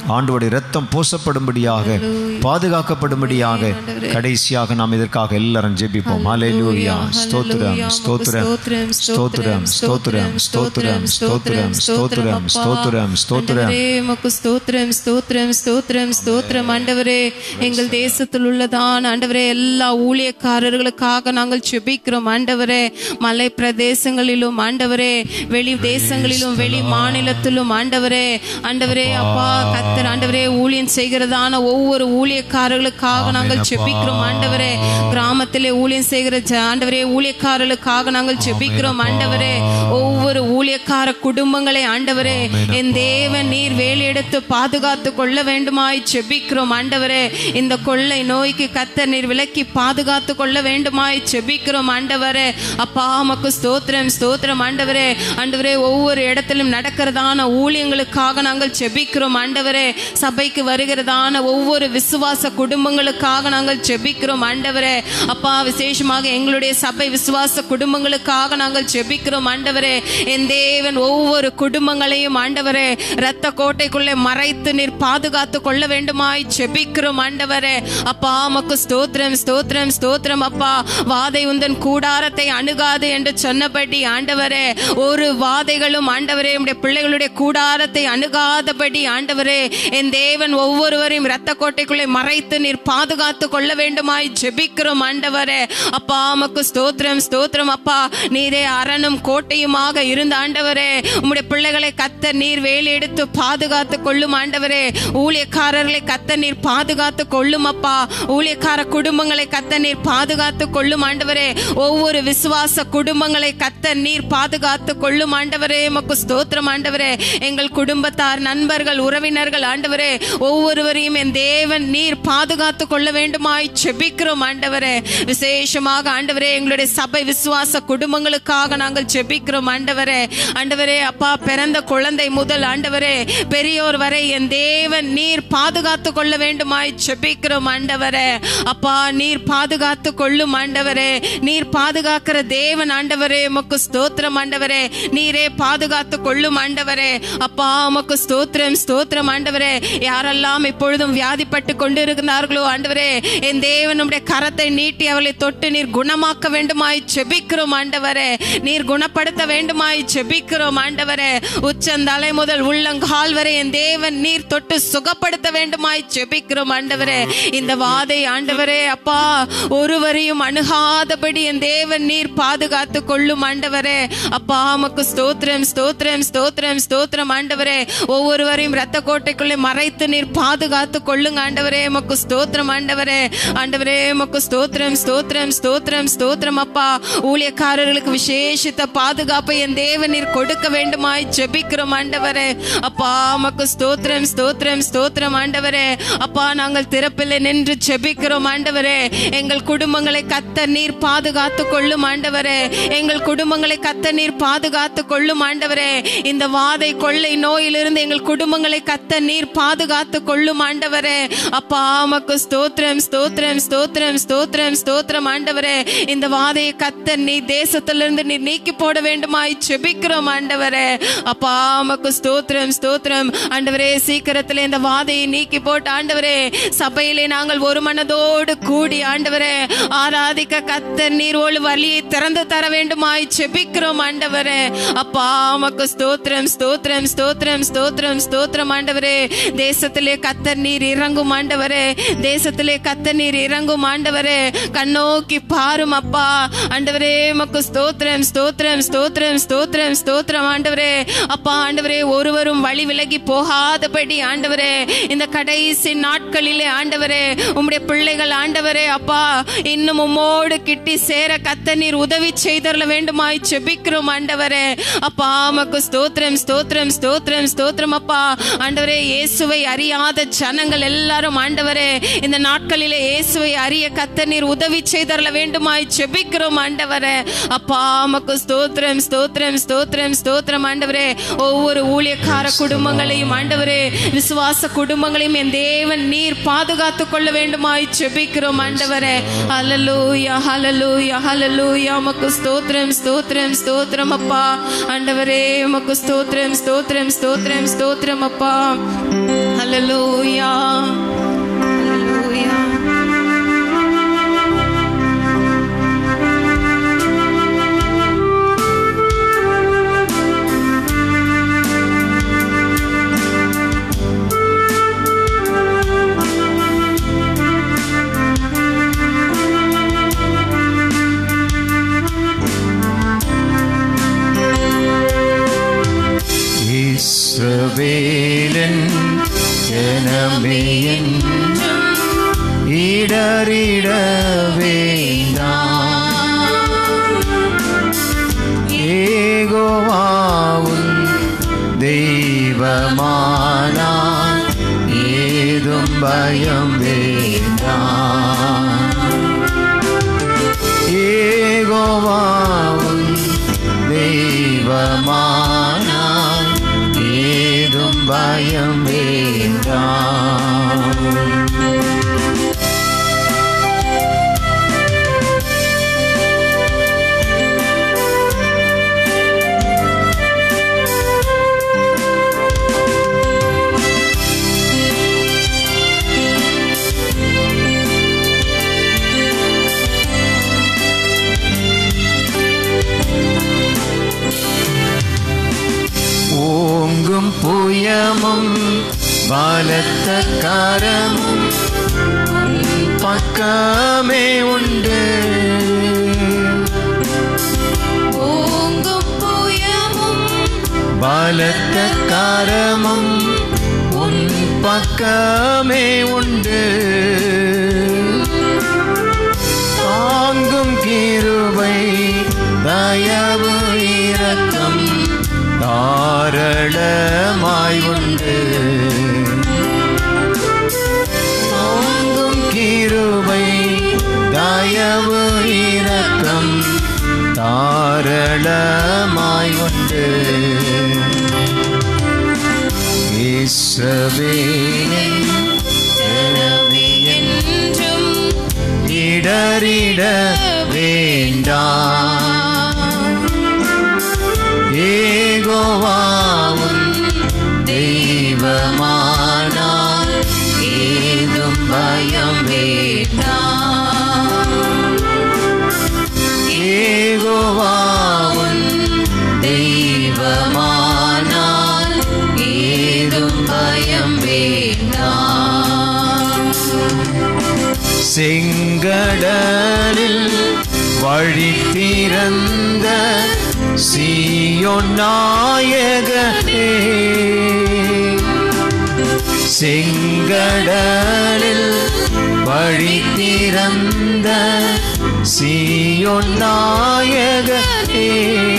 ஆண்டவருடைய ரத்தம் பூசப்படும்படியாக பாதுகாக்கப்படும்படியாக கடைசியாக நாம் இதற்காக எல்லாரும் ஜெபிப்போம் ஹalleluya ஸ்தோத்திரம் ஸ்தோத்திரம் ஸ்தோத்திரம் ஸ்தோத்திரம் ஸ்தோத்திரம் ஸ்தோத்திரம் ஸ்தோத்திரம் ஸ்தோத்திரம் ஸ்தோத்திரம் ஆண்டவரே, உமக்கு ஸ்தோத்திரம் ஸ்தோத்திரம் ஸ்தோத்திரம் ஸ்தோத்திரம் ஆண்டவரே எங்கள் தேசத்தில் உள்ளதான் ஆண்டவரே எல்லா ஊழியக்காரர்களுக்காக நாங்கள் செபிக்கிறோம் ஆண்டவரே மலை பிரதேசங்களிலும் ஆண்டவரே வெளி தேசங்களிலும் வெளி மாநிலத்திலும் ஆண்டவரே ஆண்டவரே அப்பா கத்தர் ஆண்டவரே ஊழியம் செய்கிறதான ஒவ்வொரு ஊழியக்காரர்களுக்காக நாங்கள் செபிக்கிறோம் ஆண்டவரே கிராமத்திலே ஊழியம் செய்கிற ஜ- ஆண்டவரே ஊழியக்காரர்களுக்காக நாங்கள் செபிக்கிறோம் ஆண்டவரே ஒவ்வொரு ஊழியக்கார குடும்பங்களை ஆண்டவரே என் தேவன் நீர் வேலையெடுத்து பாதுகாத்து கொள்ள வேண்டுமாய் செபிக்கிறோம் ஆண்டவரே இந்த கொள்ளை நோய்க்கு கத்த நீர் விலக்கி பாதுகாத்து கொள்ள வேண்டுமாய் செபிக்கிறோம் ஆண்டவரே அப்பா மக்கு ஸ்தோத்திரம் ஸ்தோத்திரம் ஆண்டவரே ஆண்டவரே ஒவ்வொரு இடத்திலும் நடக்கிறதான ஊழியங்களுக்காக நாங்கள் செபிக்கிறோம் ஆண்டவரே சபைக்கு வருகிறதான ஒவ்வொரு விசுவாச குடும்பங்களுக்காக நாங்கள் செபிக்கிறோம் ஆண்டவரே அப்பா விசேஷமாக எங்களுடைய சபை விசுவாச குடும்பங்களுக்காக நாங்கள் செபிக்கிறோம் ஆண்டவரே என் தேவன் ஒவ்வொரு குடும்பங்களையும் ஆண்டவரே இரத்த கோட்டைக்குள்ளே மறைத்து நீர் பாதுகாத்து கொள்ள வேண்டுமாய் செபிக்கிறோம் ஆண்டவரே அப்பா மக்கு ஸ்தோத்திரம் ஸ்தோத்திரம் ஸ்தோத்திரம் அப்பா வாதை உந்தன் கூடாரத்தை அணுகாது என்று சொன்னபடி ஆண்டவரே ஒரு வாதைகளும் ஆண்டவரே உம்முடைய பிள்ளைகளுடைய கூடாரத்தை அணுகாதபடி ஆண்டவரே என் தேவன் ஒவ்வொருவரையும் இரத்த கோட்டைக்குள்ளே மறைத்து நீர் பாதுகாத்து கொள்ள வேண்டுமாய் ஜெபிக்கிறோம் ஆண்டவரே அப்பா மக்கு ஸ்தோத்திரம் ஸ்தோத்திரம் அப்பா நீரே அரணும் கோட்டையுமாக இருந்த ஆண்டவரே உம்முடைய பிள்ளைகளை கத்த நீர் வேலி எடுத்து பாதுகாத்து கொள்ளும் ஆண்டவரே ஊழியக்காரர்களை கத்த நீர் பாதுகாத்து கொள்ளும் அப்பா ஊழியக்கார குடும்பங்களை கத்த நீர் பாதுகாத்து கொள்ளும் ஆண்டவரே ஒவ்வொரு விசுவாச குடும்பங்களை கத்த நீர் பாதுகாத்து கொள்ளும் ஆண்டவரே மக்கு ஸ்தோத்திரம் ஆண்டவரே எங்கள் குடும்பத்தார் நண்பர்கள் உறவினர்கள் ஆண்டவரே ஒவ்வொருவரையும் என் தேவன் நீர் பாதுகாத்து கொள்ள வேண்டுமாய் செபிக்கிறோம் ஆண்டவரே விசேஷமாக ஆண்டவரே எங்களுடைய சபை விசுவாச குடும்பங்களுக்காக நாங்கள் செபிக்கிறோம் ஆண்டவரே ஆண்டவரே அப்பா பிறந்த குழந்தை முதல் ஆண்டவரே பெரியோர் வரை என் தேவன் நீர் பாதுகாத்து கொள்ள வேண்டுமாய் செபிக்கிறோம் ஆண்டவரே அப்பா நீர் பாதுகாத்து கொள்ளும் ஆண்டவரே நீர் பாதுகாக்கிற தேவன் ஆண்டவரே உமக்கு ஸ்தோத்திரம் ஆண்டவரே நீரே பாதுகாத்து கொள்ளும் ஆண்டவரே அப்பா உமக்கு ஸ்தோத்திரம் ஸ்தோத்திரம் ஆண்டவரே யாரெல்லாம் இப்பொழுதும் வியாதிப்பட்டு கொண்டிருக்கிறார்களோ ஆண்டவரே என் தேவனுடைய கரத்தை நீட்டி அவளை தொட்டு நீர் குணமாக்க வேண்டுமாய் செபிக்கிறோம் ஆண்டவரே நீர் குணப்படுத்த வேண்டுமாய் செபிக்கிறோம் ஆண்டவரே உச்சந்தலை முதல் உள்ளங்கால் வரை என் தேவன் நீர் தொட்டு சுகப்படுத்த வேண்டுமாய் செபிக்கிறோம் ஆண்டவரே இந்த வாதை ஆண்டவரே அப்பா ஒருவரையும் அணுகாதபடி என் தேவன் நீர் பாதுகாத்து கொள்ளும் ஆண்டவரே அப்பா உமக்கு ஸ்தோத்திரம் ஸ்தோத்திரம் ஸ்தோத்திரம் ஸ்தோத்திரம் ஆண்டவரே ஒவ்வொருவரையும் ரத்த கோட்டைக்குள்ளே மறைத்து நீர் பாதுகாத்து கொள்ளுங்க ஆண்டவரே உமக்கு ஸ்தோத்திரம் ஆண்டவரே ஆண்டவரே உமக்கு ஸ்தோத்திரம் ஸ்தோத்திரம் ஸ்தோத்திரம் ஸ்தோத்திரம் அப்பா ஊழியக்காரர்களுக்கு விசேஷித்த பாதுகாப்பை என் தேவன் நீர் கொடுக்க வேண்டுமாய் ஜெபிக்கிறோம் ஆண்டவரே அப்பா உமக்கு ஸ்தோத்திரம் ஸ்தோத்திரம் ஸ்தோத்திரம் ஆண்டவரே அப்பா நாங்கள் திறப்பில் நின்று ஜெபிக்கிறோம் ஆண்டவரே எங்கள் குடும்பங்களை கத்த நீர் பாதுகாத்து கொள்ளும் ஆண்டவரே எங்கள் குடும்பங்களை கத்த நீர் பாதுகாத்து கொள்ளும் ஆண்டவரே இந்த வாதை கொள்ளை நோயிலிருந்து எங்கள் குடும்பங்களை கத்த நீர் பாதுகாத்து கொள்ளும் ஆண்டவரே அப்பா உமக்கு ஸ்தோத்திரம் ஸ்தோத்திரம் ஸ்தோத்திரம் ஸ்தோத்திரம் ஸ்தோத்திரம் ஆண்டவரே இந்த வாதையை கத்த நீ தேசத்திலிருந்து நீர் நீக்கி போட வேண்டுமாய் செபிக்கிறோம் ஆண்டவரே அப்பா உமக்கு ஸ்தோத்திரம் ஸ்தோத்திரம் ஆண்டவரே சீக்கிரத்தில் இந்த வாதையை நீக்கி போட்டு ஆண்டவரே சபையிலே நாங்கள் ஒரு மனதோடு கூடி ஆண்டவரே ஆராதிக்க கத்த நீர் ஒளி வழியை திறந்து தர வேண்டுமாய் செபிக்கிறோம் ஆண்டவரே அப்பா உமக்கு ஸ்தோத்திரம் ஸ்தோத்திரம் ஸ்தோத்திரம் ஸ்தோத்திரம் ஸ்தோத்திரம் ஆண்டவரே தேசத்திலே கத்தர் நீர் இறங்கும் ஆண்டவரே தேசத்திலே கத்தர் நீர் இறங்கும் ஆண்டவரே கண்ணோக்கி பாரும் அப்பா ஆண்டவரே உமக்கு ஸ்தோத்திரம் ஸ்தோத்திரம் ஸ்தோத்திரம் ஸ்தோத்திரம் ஸ்தோத்திரம் ஆண்டவரே அப்பா ஆண்டவரே ஒருவரும் வழி விலகி போகாதபடி ஆண்டவரே இந்த கடைசி நாட்களிலே ஆண்டவரே உம்முடைய பிள்ளைகள் ஆண்டவரே அப்பா இன்னும் உம்மோடு கிட்டி சேர கத்த நீர் உதவி செய்தரல வேண்டுமாய் செபிக்கிறோம் ஆண்டவரே அப்பா உமக்கு ஸ்தோத்திரம் ஸ்தோத்திரம் ஸ்தோத்திரம் ஸ்தோத்திரம் அப்பா ஆண்டவரே இயேசுவை அறியாத ஜனங்கள் எல்லாரும் ஆண்டவரே இந்த நாட்களிலே இயேசுவை அறிய கத்த நீர் உதவி செய்தரல வேண்டுமாய் செபிக்கிறோம் ஆண்டவரே அப்பா உமக்கு ஸ்தோத்திரம் ஸ்தோத்திரம் ஸ்தோத்திரம் ஸ்தோத்திரம் ஆண்டவரே ஒவ்வொரு ஊழியக்கார குடும்பங்களையும் ஆண்டவரே விசுவாச குடும்பங்களையும் என் தேவன் நீர் பாதுகாத்து கொள்ள வேண்டுமாய் செபிக்கிறோம் ஆண்டவரே ஹalleluya ஹalleluya ஹalleluya உமக்கு ஸ்தோத்திரம் ஸ்தோத்திரம் ஸ்தோத்திரம் அப்பா ஆண்டவரே உமக்கு ஸ்தோத்திரம் ஸ்தோத்திரம் ஸ்தோத்திரம் ஸ்தோத்திரம் அப்பா ஹalleluya ஹalleluya இஸ்ரவேலன் ஜனமே என்றும் இடறிட வேண்டாம் ஏகோவாவும் தெய்வமானான் ஏதும் பயம் வேண்டாம் ஏகோவாவும் தெய்வமானான் ஏதும் பயம் வேண்டாம் ஓங்கும் புயமும் பலத்த கரமும் உன் பக்கமே உண்டு ஓங்கும் புயமும் பலத்த கரமும் உன் பக்கமே உண்டு தாங்கும் கிருபை தயவு இரக்கம் தாரளமாய் உண்டு தாங்கும் கிருபை தயவு இரக்கம் தாரளமாய் உண்டு இஸ்ரவேலின் ஜனமே என்றும் இடறிட வேண்டாம் ஏகோவாவும் தெய்வமானால் ஏதும் பயம் வேண்டாம் ஏகோவாவும் தெய்வமானால் ஏதும் பயம் வேண்டாம் செங்கடலில் வழி திறந்த சீயோன் நாயகனே செங்கடலில் வழி திறந்த சீயோன் நாயகனே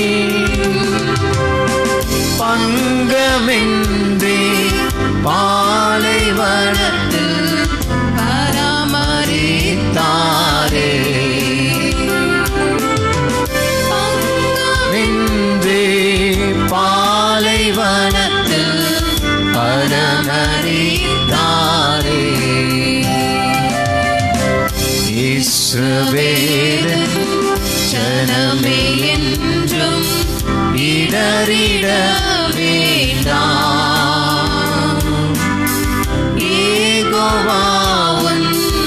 பங்கமின்றி பாலைவனத்தில் தாரே நின்றே பாலைவனத்தில் பரமரித்தாரே இஸ்ரவேலின் ஜனமே என்றும் இடறிட வேண்டாம் ஏகோவாவும்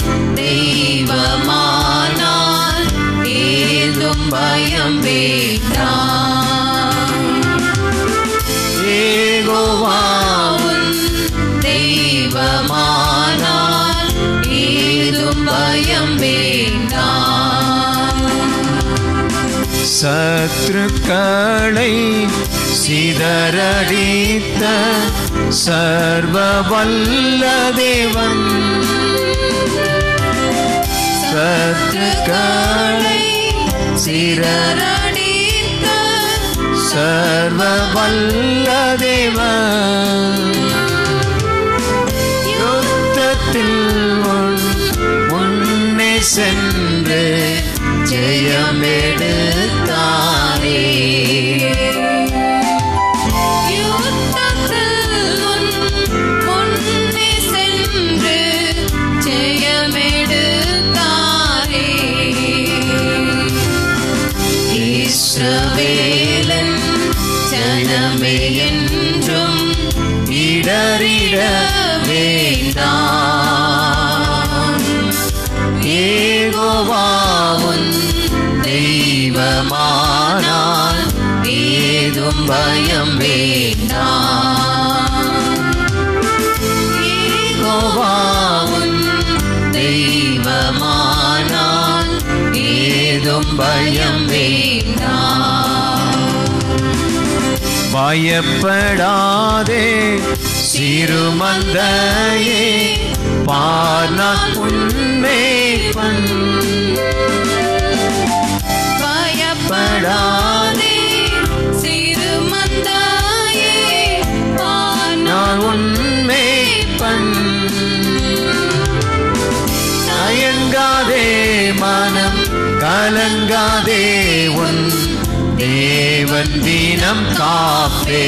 தெய்வமானால் ஏதும் பயம் வேண்டாம் ஏகோவாவும் தெய்வமானால் ஏதும் பயம் வேண்டாம் சத்ருக்களை சிதறடித்த சர்வ வல்ல தேவன் சத்ருக்களை சிதறடித்த சர்வ வல்ல தேவன் யுத்தத்தில் உன் முன்னே சென்று ஜெயமெடுத்தாரே யுத்தத்தில் உன் முன்னே சென்று ஜெயமெடுத்தாரே இஸ்ரவேலன் ஜனமே என்றும் இடறிட ஏகோவாவுன் தெய்வமானால் ஏதும் பயம் வேண்டாம் ஏகோவாவுன் தெய்வமானால் ஏதும் பயம் வேண்டாம் பயப்படாதே சிறுமந்தையே பானான் உண்மை பண் பயப்படாதே சிறு மந்தாயே நான் உண்மை பண் தயங்காதே மனம் கலங்காதே உன் தேவன் தினம் காப்பே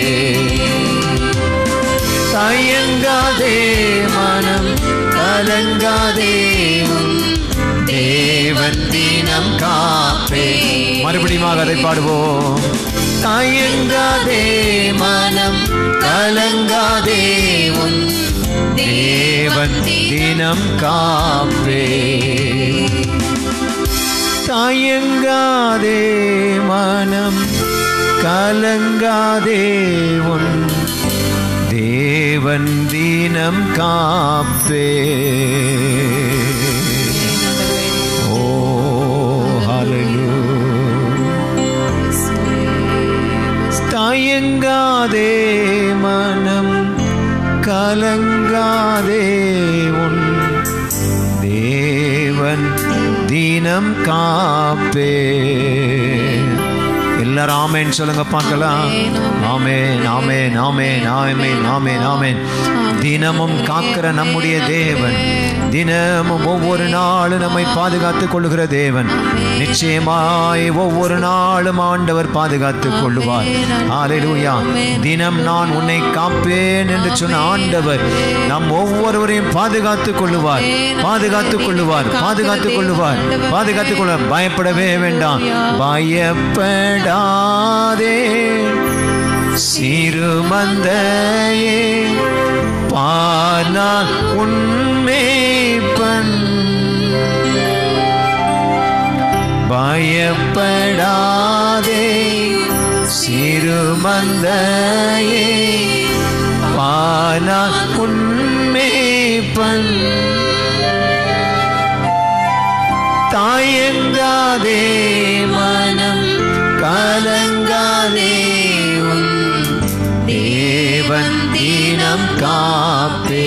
தயங்காதே மனம் கலங்காதே உன் தேவன் தினம் காப்பே மறுபடியும் அதை பாடுவோம் தயங்காதே மனம் கலங்காதே உன் தேவன் தினம் காப்பே தயங்காதே மனம் கலங்காதே உன் தேவன் தினம் காப்பே ஓ ஹalleluya தயங்காதே மனம் கலங்காதே உன் தேவன் தினம் காப்பே எல்லாரும் ஆமேன் சொல்லுங்க பார்க்கலாம் ஆமேன் ஆமேன் ஆமேன் ஆமேன் ஆமேன் ஆமேன் தினமும் காக்கிற நம்முடைய தேவன் தினமும் ஒவ்வொரு நாளும் நம்மை பாதுகாத்துக் கொள்ளுகிற தேவன் நிச்சயமாய் ஒவ்வொரு நாளும் ஆண்டவர் பாதுகாத்துக் கொள்ளுவார் ஹalleluya தினம் நான் உன்னை காப்பேன் என்று சொன்ன ஆண்டவர் நம் ஒவ்வொருவரையும் பாதுகாத்துக் கொள்ளுவார் பாதுகாத்துக் கொள்ளுவார் பாதுகாத்துக் கொள்ளுவார் பாதுகாத்துக் கொள்வார் பயப்படவே வேண்டாம் பயப்படாதே சிறுமந்தையே பானா உண்மை பண் பயப்படாதே சிறுமந்தையே பானா உண்மை பண் தாயங்காதே மனம் கலங்காதே உன் தேவன் தினம் காப்பே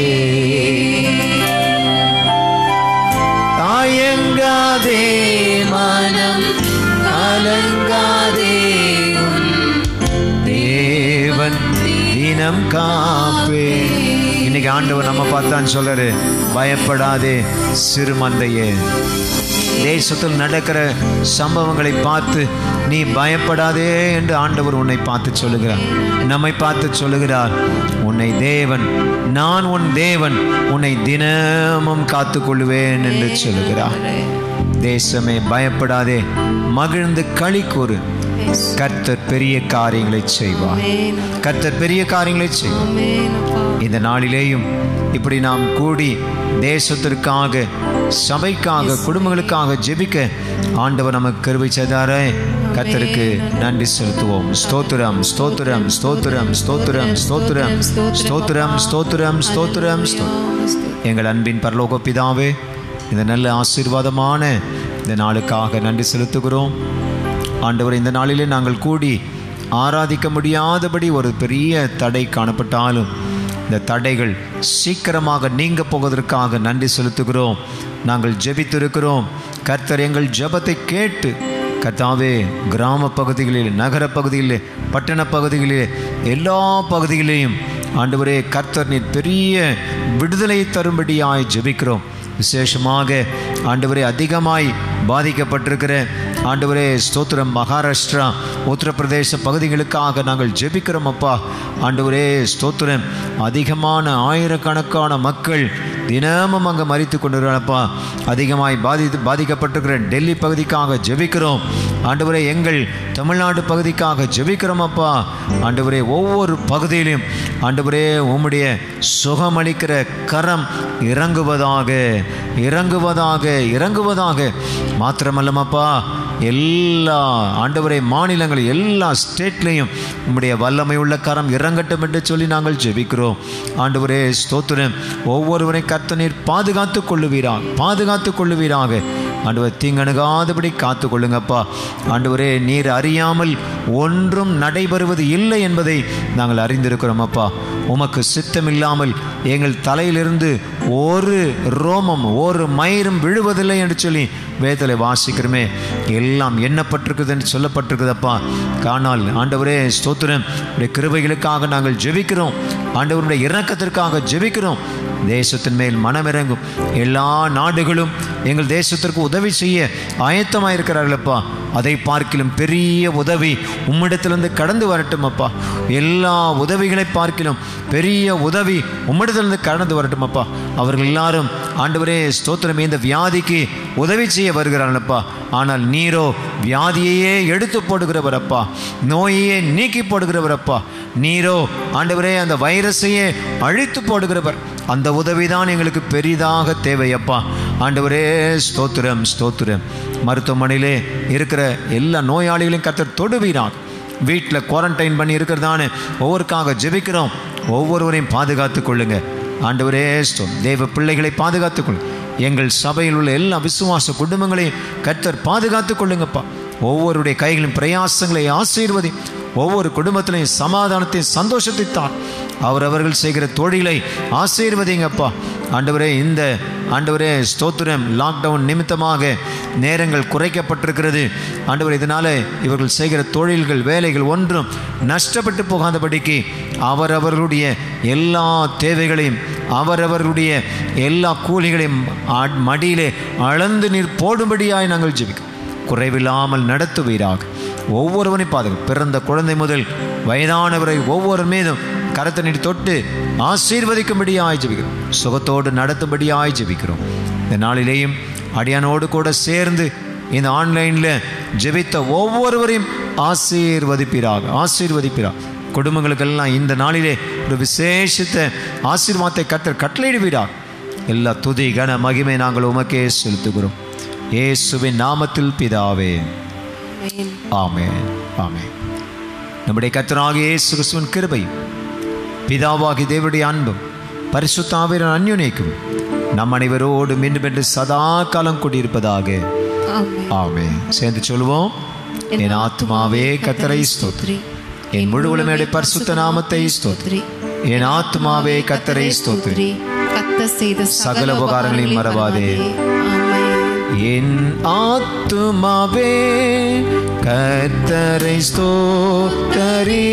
தாயங்காதே மனம் கலங்காதே உன் தேவன் தினம் காப்பே இன்னைக்கு ஆண்டவர் நம்ம பார்த்தான்னு சொல்றாரு பயப்படாதே சிறுமந்தையே தேசத்தில் நடக்கிற சம்பவங்களை பார்த்து நீ பயப்படாதே என்று ஆண்டவர் உன்னை பார்த்து சொல்லுகிறார் நம்மை பார்த்து சொல்லுகிறார் உன்னை தேவன் நான் உன் தேவன் உன்னை தினமும் காத்துக்கொள்வேன் என்று சொல்லுகிறார் தேசமே பயப்படாதே மகிழ்ந்து களி கூறு கர்த்தர் பெரிய காரியங்களை செய்வார் கர்த்தர் பெரிய காரியங்களை செய்வார் இந்த நாளிலேயும் இப்படி நாம் கூடி தேசத்திற்காக சபைக்காக குடும்பங்களுக்காக ஜெபிக்க ஆண்டவர் நமக்கு கருவை செய்தாரே கர்த்தருக்கு நன்றி செலுத்துவோம் ஸ்தோத்திரம் ஸ்தோத்திரம் ஸ்தோத்திரம் ஸ்தோத்திரம் ஸ்தோத்திரம் ஸ்தோத்திரம் ஸ்தோத்திரம் ஸ்தோத்திரம் ஸ்தோத்திரம் எங்கள் அன்பின் பரலோக பிதாவே இந்த நல்ல ஆசீர்வாதமான இந்த நாளுக்காக நன்றி செலுத்துகிறோம் ஆண்டவர் இந்த நாளிலே நாங்கள் கூடி ஆராதிக்க முடியாதபடி ஒரு பெரிய தடை காணப்பட்டாலும் இந்த தடைகள் சீக்கிரமாக நீங்க போவதற்காக நன்றி செலுத்துகிறோம் நாங்கள் ஜெபித்திருக்கிறோம் கர்த்தர் எங்கள் ஜெபத்தை கேட்டு கர்த்தாவே கிராம பகுதிகளில் நகர பகுதிகளில் பட்டண பகுதிகளில் எல்லா பகுதிகளிலேயும் ஆண்டவரே கர்த்தர் நீர் பெரிய விடுதலை தரும்படியாய் ஜெபிக்கிறோம் விசேஷமாக ஆண்டவரே அதிகமாய் பாதிக்கப்பட்டிருக்கிற ஆண்டவரே ஸ்தோத்திரம் மகாராஷ்டிரா உத்தரப்பிரதேச பகுதிகளுக்காக நாங்கள் ஜெபிக்கிறோம் அப்பா ஆண்டவரே ஸ்தோத்திரம் அதிகமான ஆயிரக்கணக்கான மக்கள் தினமும் அங்கே மறித்து கொண்டிருக்கிறப்பா அதிகமாய் பாதித்து பாதிக்கப்பட்டிருக்கிற டெல்லி பகுதிக்காக ஜெபிக்கிறோம் ஆண்டவரே எங்கள் தமிழ்நாடு பகுதிக்காக ஜெபிக்கிறோம் அப்பா ஆண்டவரே ஒவ்வொரு பகுதியிலும் ஆண்டவரே உம்முடைய சுகமளிக்கிற கரம் இறங்குவதாக இறங்குவதாக இறங்குவதாக மாத்திரமல்லமப்பா எல்லா ஆண்டவரே மாநிலங்கள் எல்லா ஸ்டேட்லேயும் உம்முடைய வல்லமை உள்ள கரம் இறங்கட்டும் என்று சொல்லி நாங்கள் ஜெபிக்கிறோம் ஆண்டவரே ஸ்தோத்திரம் ஒவ்வொருவரை கர்த்த நீர் பாதுகாத்து கொள்ளுவீராக பாதுகாத்து கொள்ளுவீராக ஆண்டவர் தீங்கணுகாதபடி காத்து கொள்ளுங்கப்பா ஆண்டவரே நீர் அறியாமல் ஒன்றும் நடைபெறுவது இல்லை என்பதை நாங்கள் அறிந்திருக்கிறோம் அப்பா உமக்கு சித்தம் இல்லாமல் எங்கள் தலையிலிருந்து ஒரு ரோமம் ஒரு மயிரும் விழுவதில்லை என்று சொல்லி வேதத்தில் வாசிக்கிறோமே எல்லாம் எண்ணப்பட்டிருக்குது என்று சொல்லப்பட்டிருக்குதப்பா காணால் ஆண்டவரே ஸ்தோத்திரம் உடைய கிருபைகளுக்காக நாங்கள் ஜெபிக்கிறோம் ஆண்டவருடைய இரக்கத்திற்காக ஜெபிக்கிறோம் தேசத்தின் மேல் மனமிறங்கும் எல்லா நாடுகளும் எங்கள் தேசத்திற்கு உதவி செய்ய ஆயத்தமாயிருக்கிறார்களப்பா அதை பார்க்கிலும் பெரிய உதவி உம்மிடத்திலிருந்து கடந்து வரட்டும் அப்பா எல்லா உதவிகளை பார்க்கிலும் பெரிய உதவி உம்மிடத்திலிருந்து கடந்து வரட்டும் அப்பா அவர்கள் எல்லாரும் ஆண்டவரே ஸ்தோத்திரம் இந்த வியாதிக்கு உதவி செய்ய வருகிறார்களப்பா ஆனால் நீரோ வியாதியையே எடுத்து போடுகிறவரப்பா நோயையே நீக்கி போடுகிறவரப்பா நீரோ ஆண்டவரே அந்த வைரஸையே அழித்து போடுகிறவர் அந்த உதவி தான் எங்களுக்கு பெரிதாக தேவையப்பா ஆண்டவரே ஸ்தோத்திரம் ஸ்தோத்திரம் மருத்துவமனையிலே இருக்கிற எல்லா நோயாளிகளையும் கத்தர் தொடுவீராக வீட்டில் குவாரண்டைன் பண்ணி இருக்கிறதானே ஒவ்வொருக்காக ஜெபிக்கிறோம் ஒவ்வொருவரையும் பாதுகாத்து கொள்ளுங்க ஆண்டவரே ஸ்தோ தேவ பிள்ளைகளை பாதுகாத்துக் கொள்ளுங்க எங்கள் சபையில் உள்ள எல்லா விசுவாச குடும்பங்களையும் கத்தர் பாதுகாத்து கொள்ளுங்கப்பா ஒவ்வொருடைய கைகளின் பிரயாசங்களை ஆசீர்வதி ஒவ்வொரு குடும்பத்திலையும் சமாதானத்தையும் சந்தோஷத்தை தான் அவரவர்கள் செய்கிற தொழிலை ஆசீர்வதிங்கப்பா ஆண்டவரே இந்த ஆண்டவரே ஸ்தோத்திரம் லாக்டவுன் நிமித்தமாக நேரங்கள் குறைக்கப்பட்டிருக்கிறது ஆண்டவர் இதனால் இவர்கள் செய்கிற தொழில்கள் வேலைகள் ஒன்றும் நஷ்டப்பட்டு போகாதபடிக்கு அவரவர்களுடைய எல்லா தேவைகளையும் அவரவர்களுடைய எல்லா கூலிகளையும் ஆ- மடியிலே அளந்து நீர் போடும்படியாய் நாங்கள் ஜெபிக்கிறோம் குறைவில்லாமல் நடத்துவீராக ஒவ்வொருவனையும் பாதுகா பிறந்த குழந்தை முதல் வயதானவரை ஒவ்வொரு மீதும் கரத்தை நீட்டி தொட்டு ஆசீர்வதிக்கும்படியாய் ஜெபிக்கிறோம் சுகத்தோடு நடத்தும்படியாய் ஜெபிக்கிறோம் இந்த நாளிலேயும் அடியானோடு கூட சேர்ந்து இந்த ஆன்லைனில் ஜெபித்த ஒவ்வொருவரையும் ஆசீர்வதிப்பீராக ஆசீர்வதிப்பீராக குடும்பங்களுக்கெல்லாம் இந்த நாளிலே ஒரு விசேஷித்த ஆசீர்வாதத்தை கத்தர் கட்டளையிடுவீராக எல்லா துதி கன மகிமை நாங்கள் உமக்கே செலுத்துகிறோம் இயேசுவின் நாமத்தில் பிதாவே ஆமென் ஆமென் நம்முடைய கர்த்தராகிய இயேசு கிறிஸ்துவின் கிருபையும் பிதாவாகி தேவனுடைய அன்பும் பரிசுத்தாவின் அந்யுனைக்கும் நம் அனைவரோடு மீண்டும் என்று சதா காலம் கூடியிருப்பதாக ஆமென். ஆமென் சேர்ந்து சொல்லுவோம் என் ஆத்மாவே கத்தரை ஸ்தோத்ரி என் முழு உலமையுடைய பரிசுத்த நாமத்தை ஸ்தோத்ரி என் ஆத்மாவே கத்தரை ஸ்தோத்ரி கத்த செய்த சகல உபகாரங்களையும் மறவாதே. ஆமென். என் ஆத்துமாவே கர்த்தரை ஸ்தோத்தரி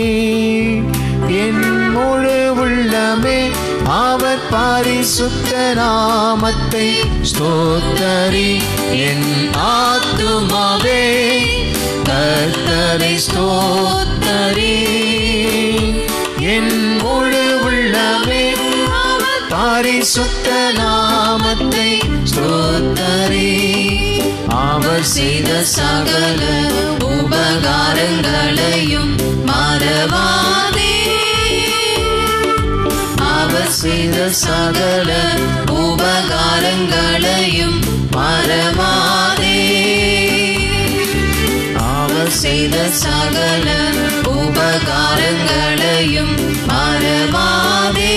என் முழு உள்ளமே அவர் பரிசுத்த நாமத்தை ஸ்தோத்தரி என் ஆத்துமாவே கர்த்தரை ஸ்தோத்தரி என் முழு உள்ளமே பரிசுத்த நாமத்தை ஸ்தோத்தரி அவர் செய்த சகல உபகாரங்களையும் மறவாதே அவர் செய்த சகல உபகாரங்களையும் மறவாதே அவர் செய்த சகல உபகாரங்களையும் மறவாதே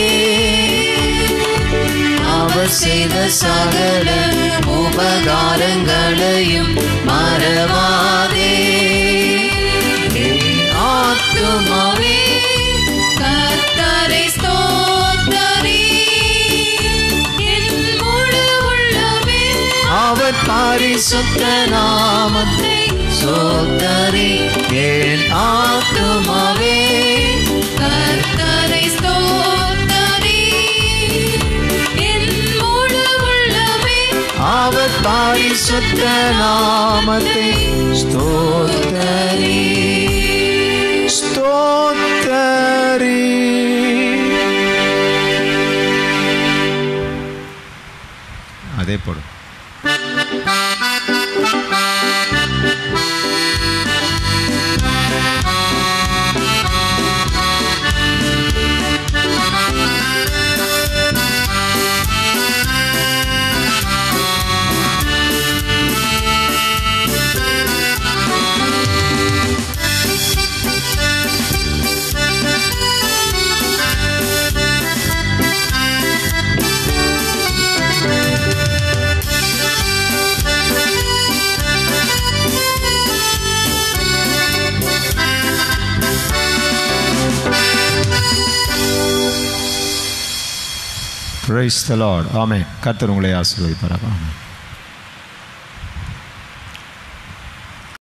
அவர் செய்த சகல உபகாரங்களையும் மறவாதே என் ஆத்துமாவே கர்த்தரை ஸ்தோத்தரி என் முழு உள்ளமே அவர் பரிசுத்த நாமத்தை ஸ்தோத்தரி என் ஆத்துமாவே கர்த்தரை ஸ்தோத்தரி என் முழு உள்ளமே அவர் பரிசுத்த நாமத்தை ஸ்தோத்தரி ஸ்தோத்தரி அதே போடும் பிரைஸ் த லார்ட் ஆமென் கர்த்தர் உங்களை ஆசீர்வதிப்பாராக ஆமென்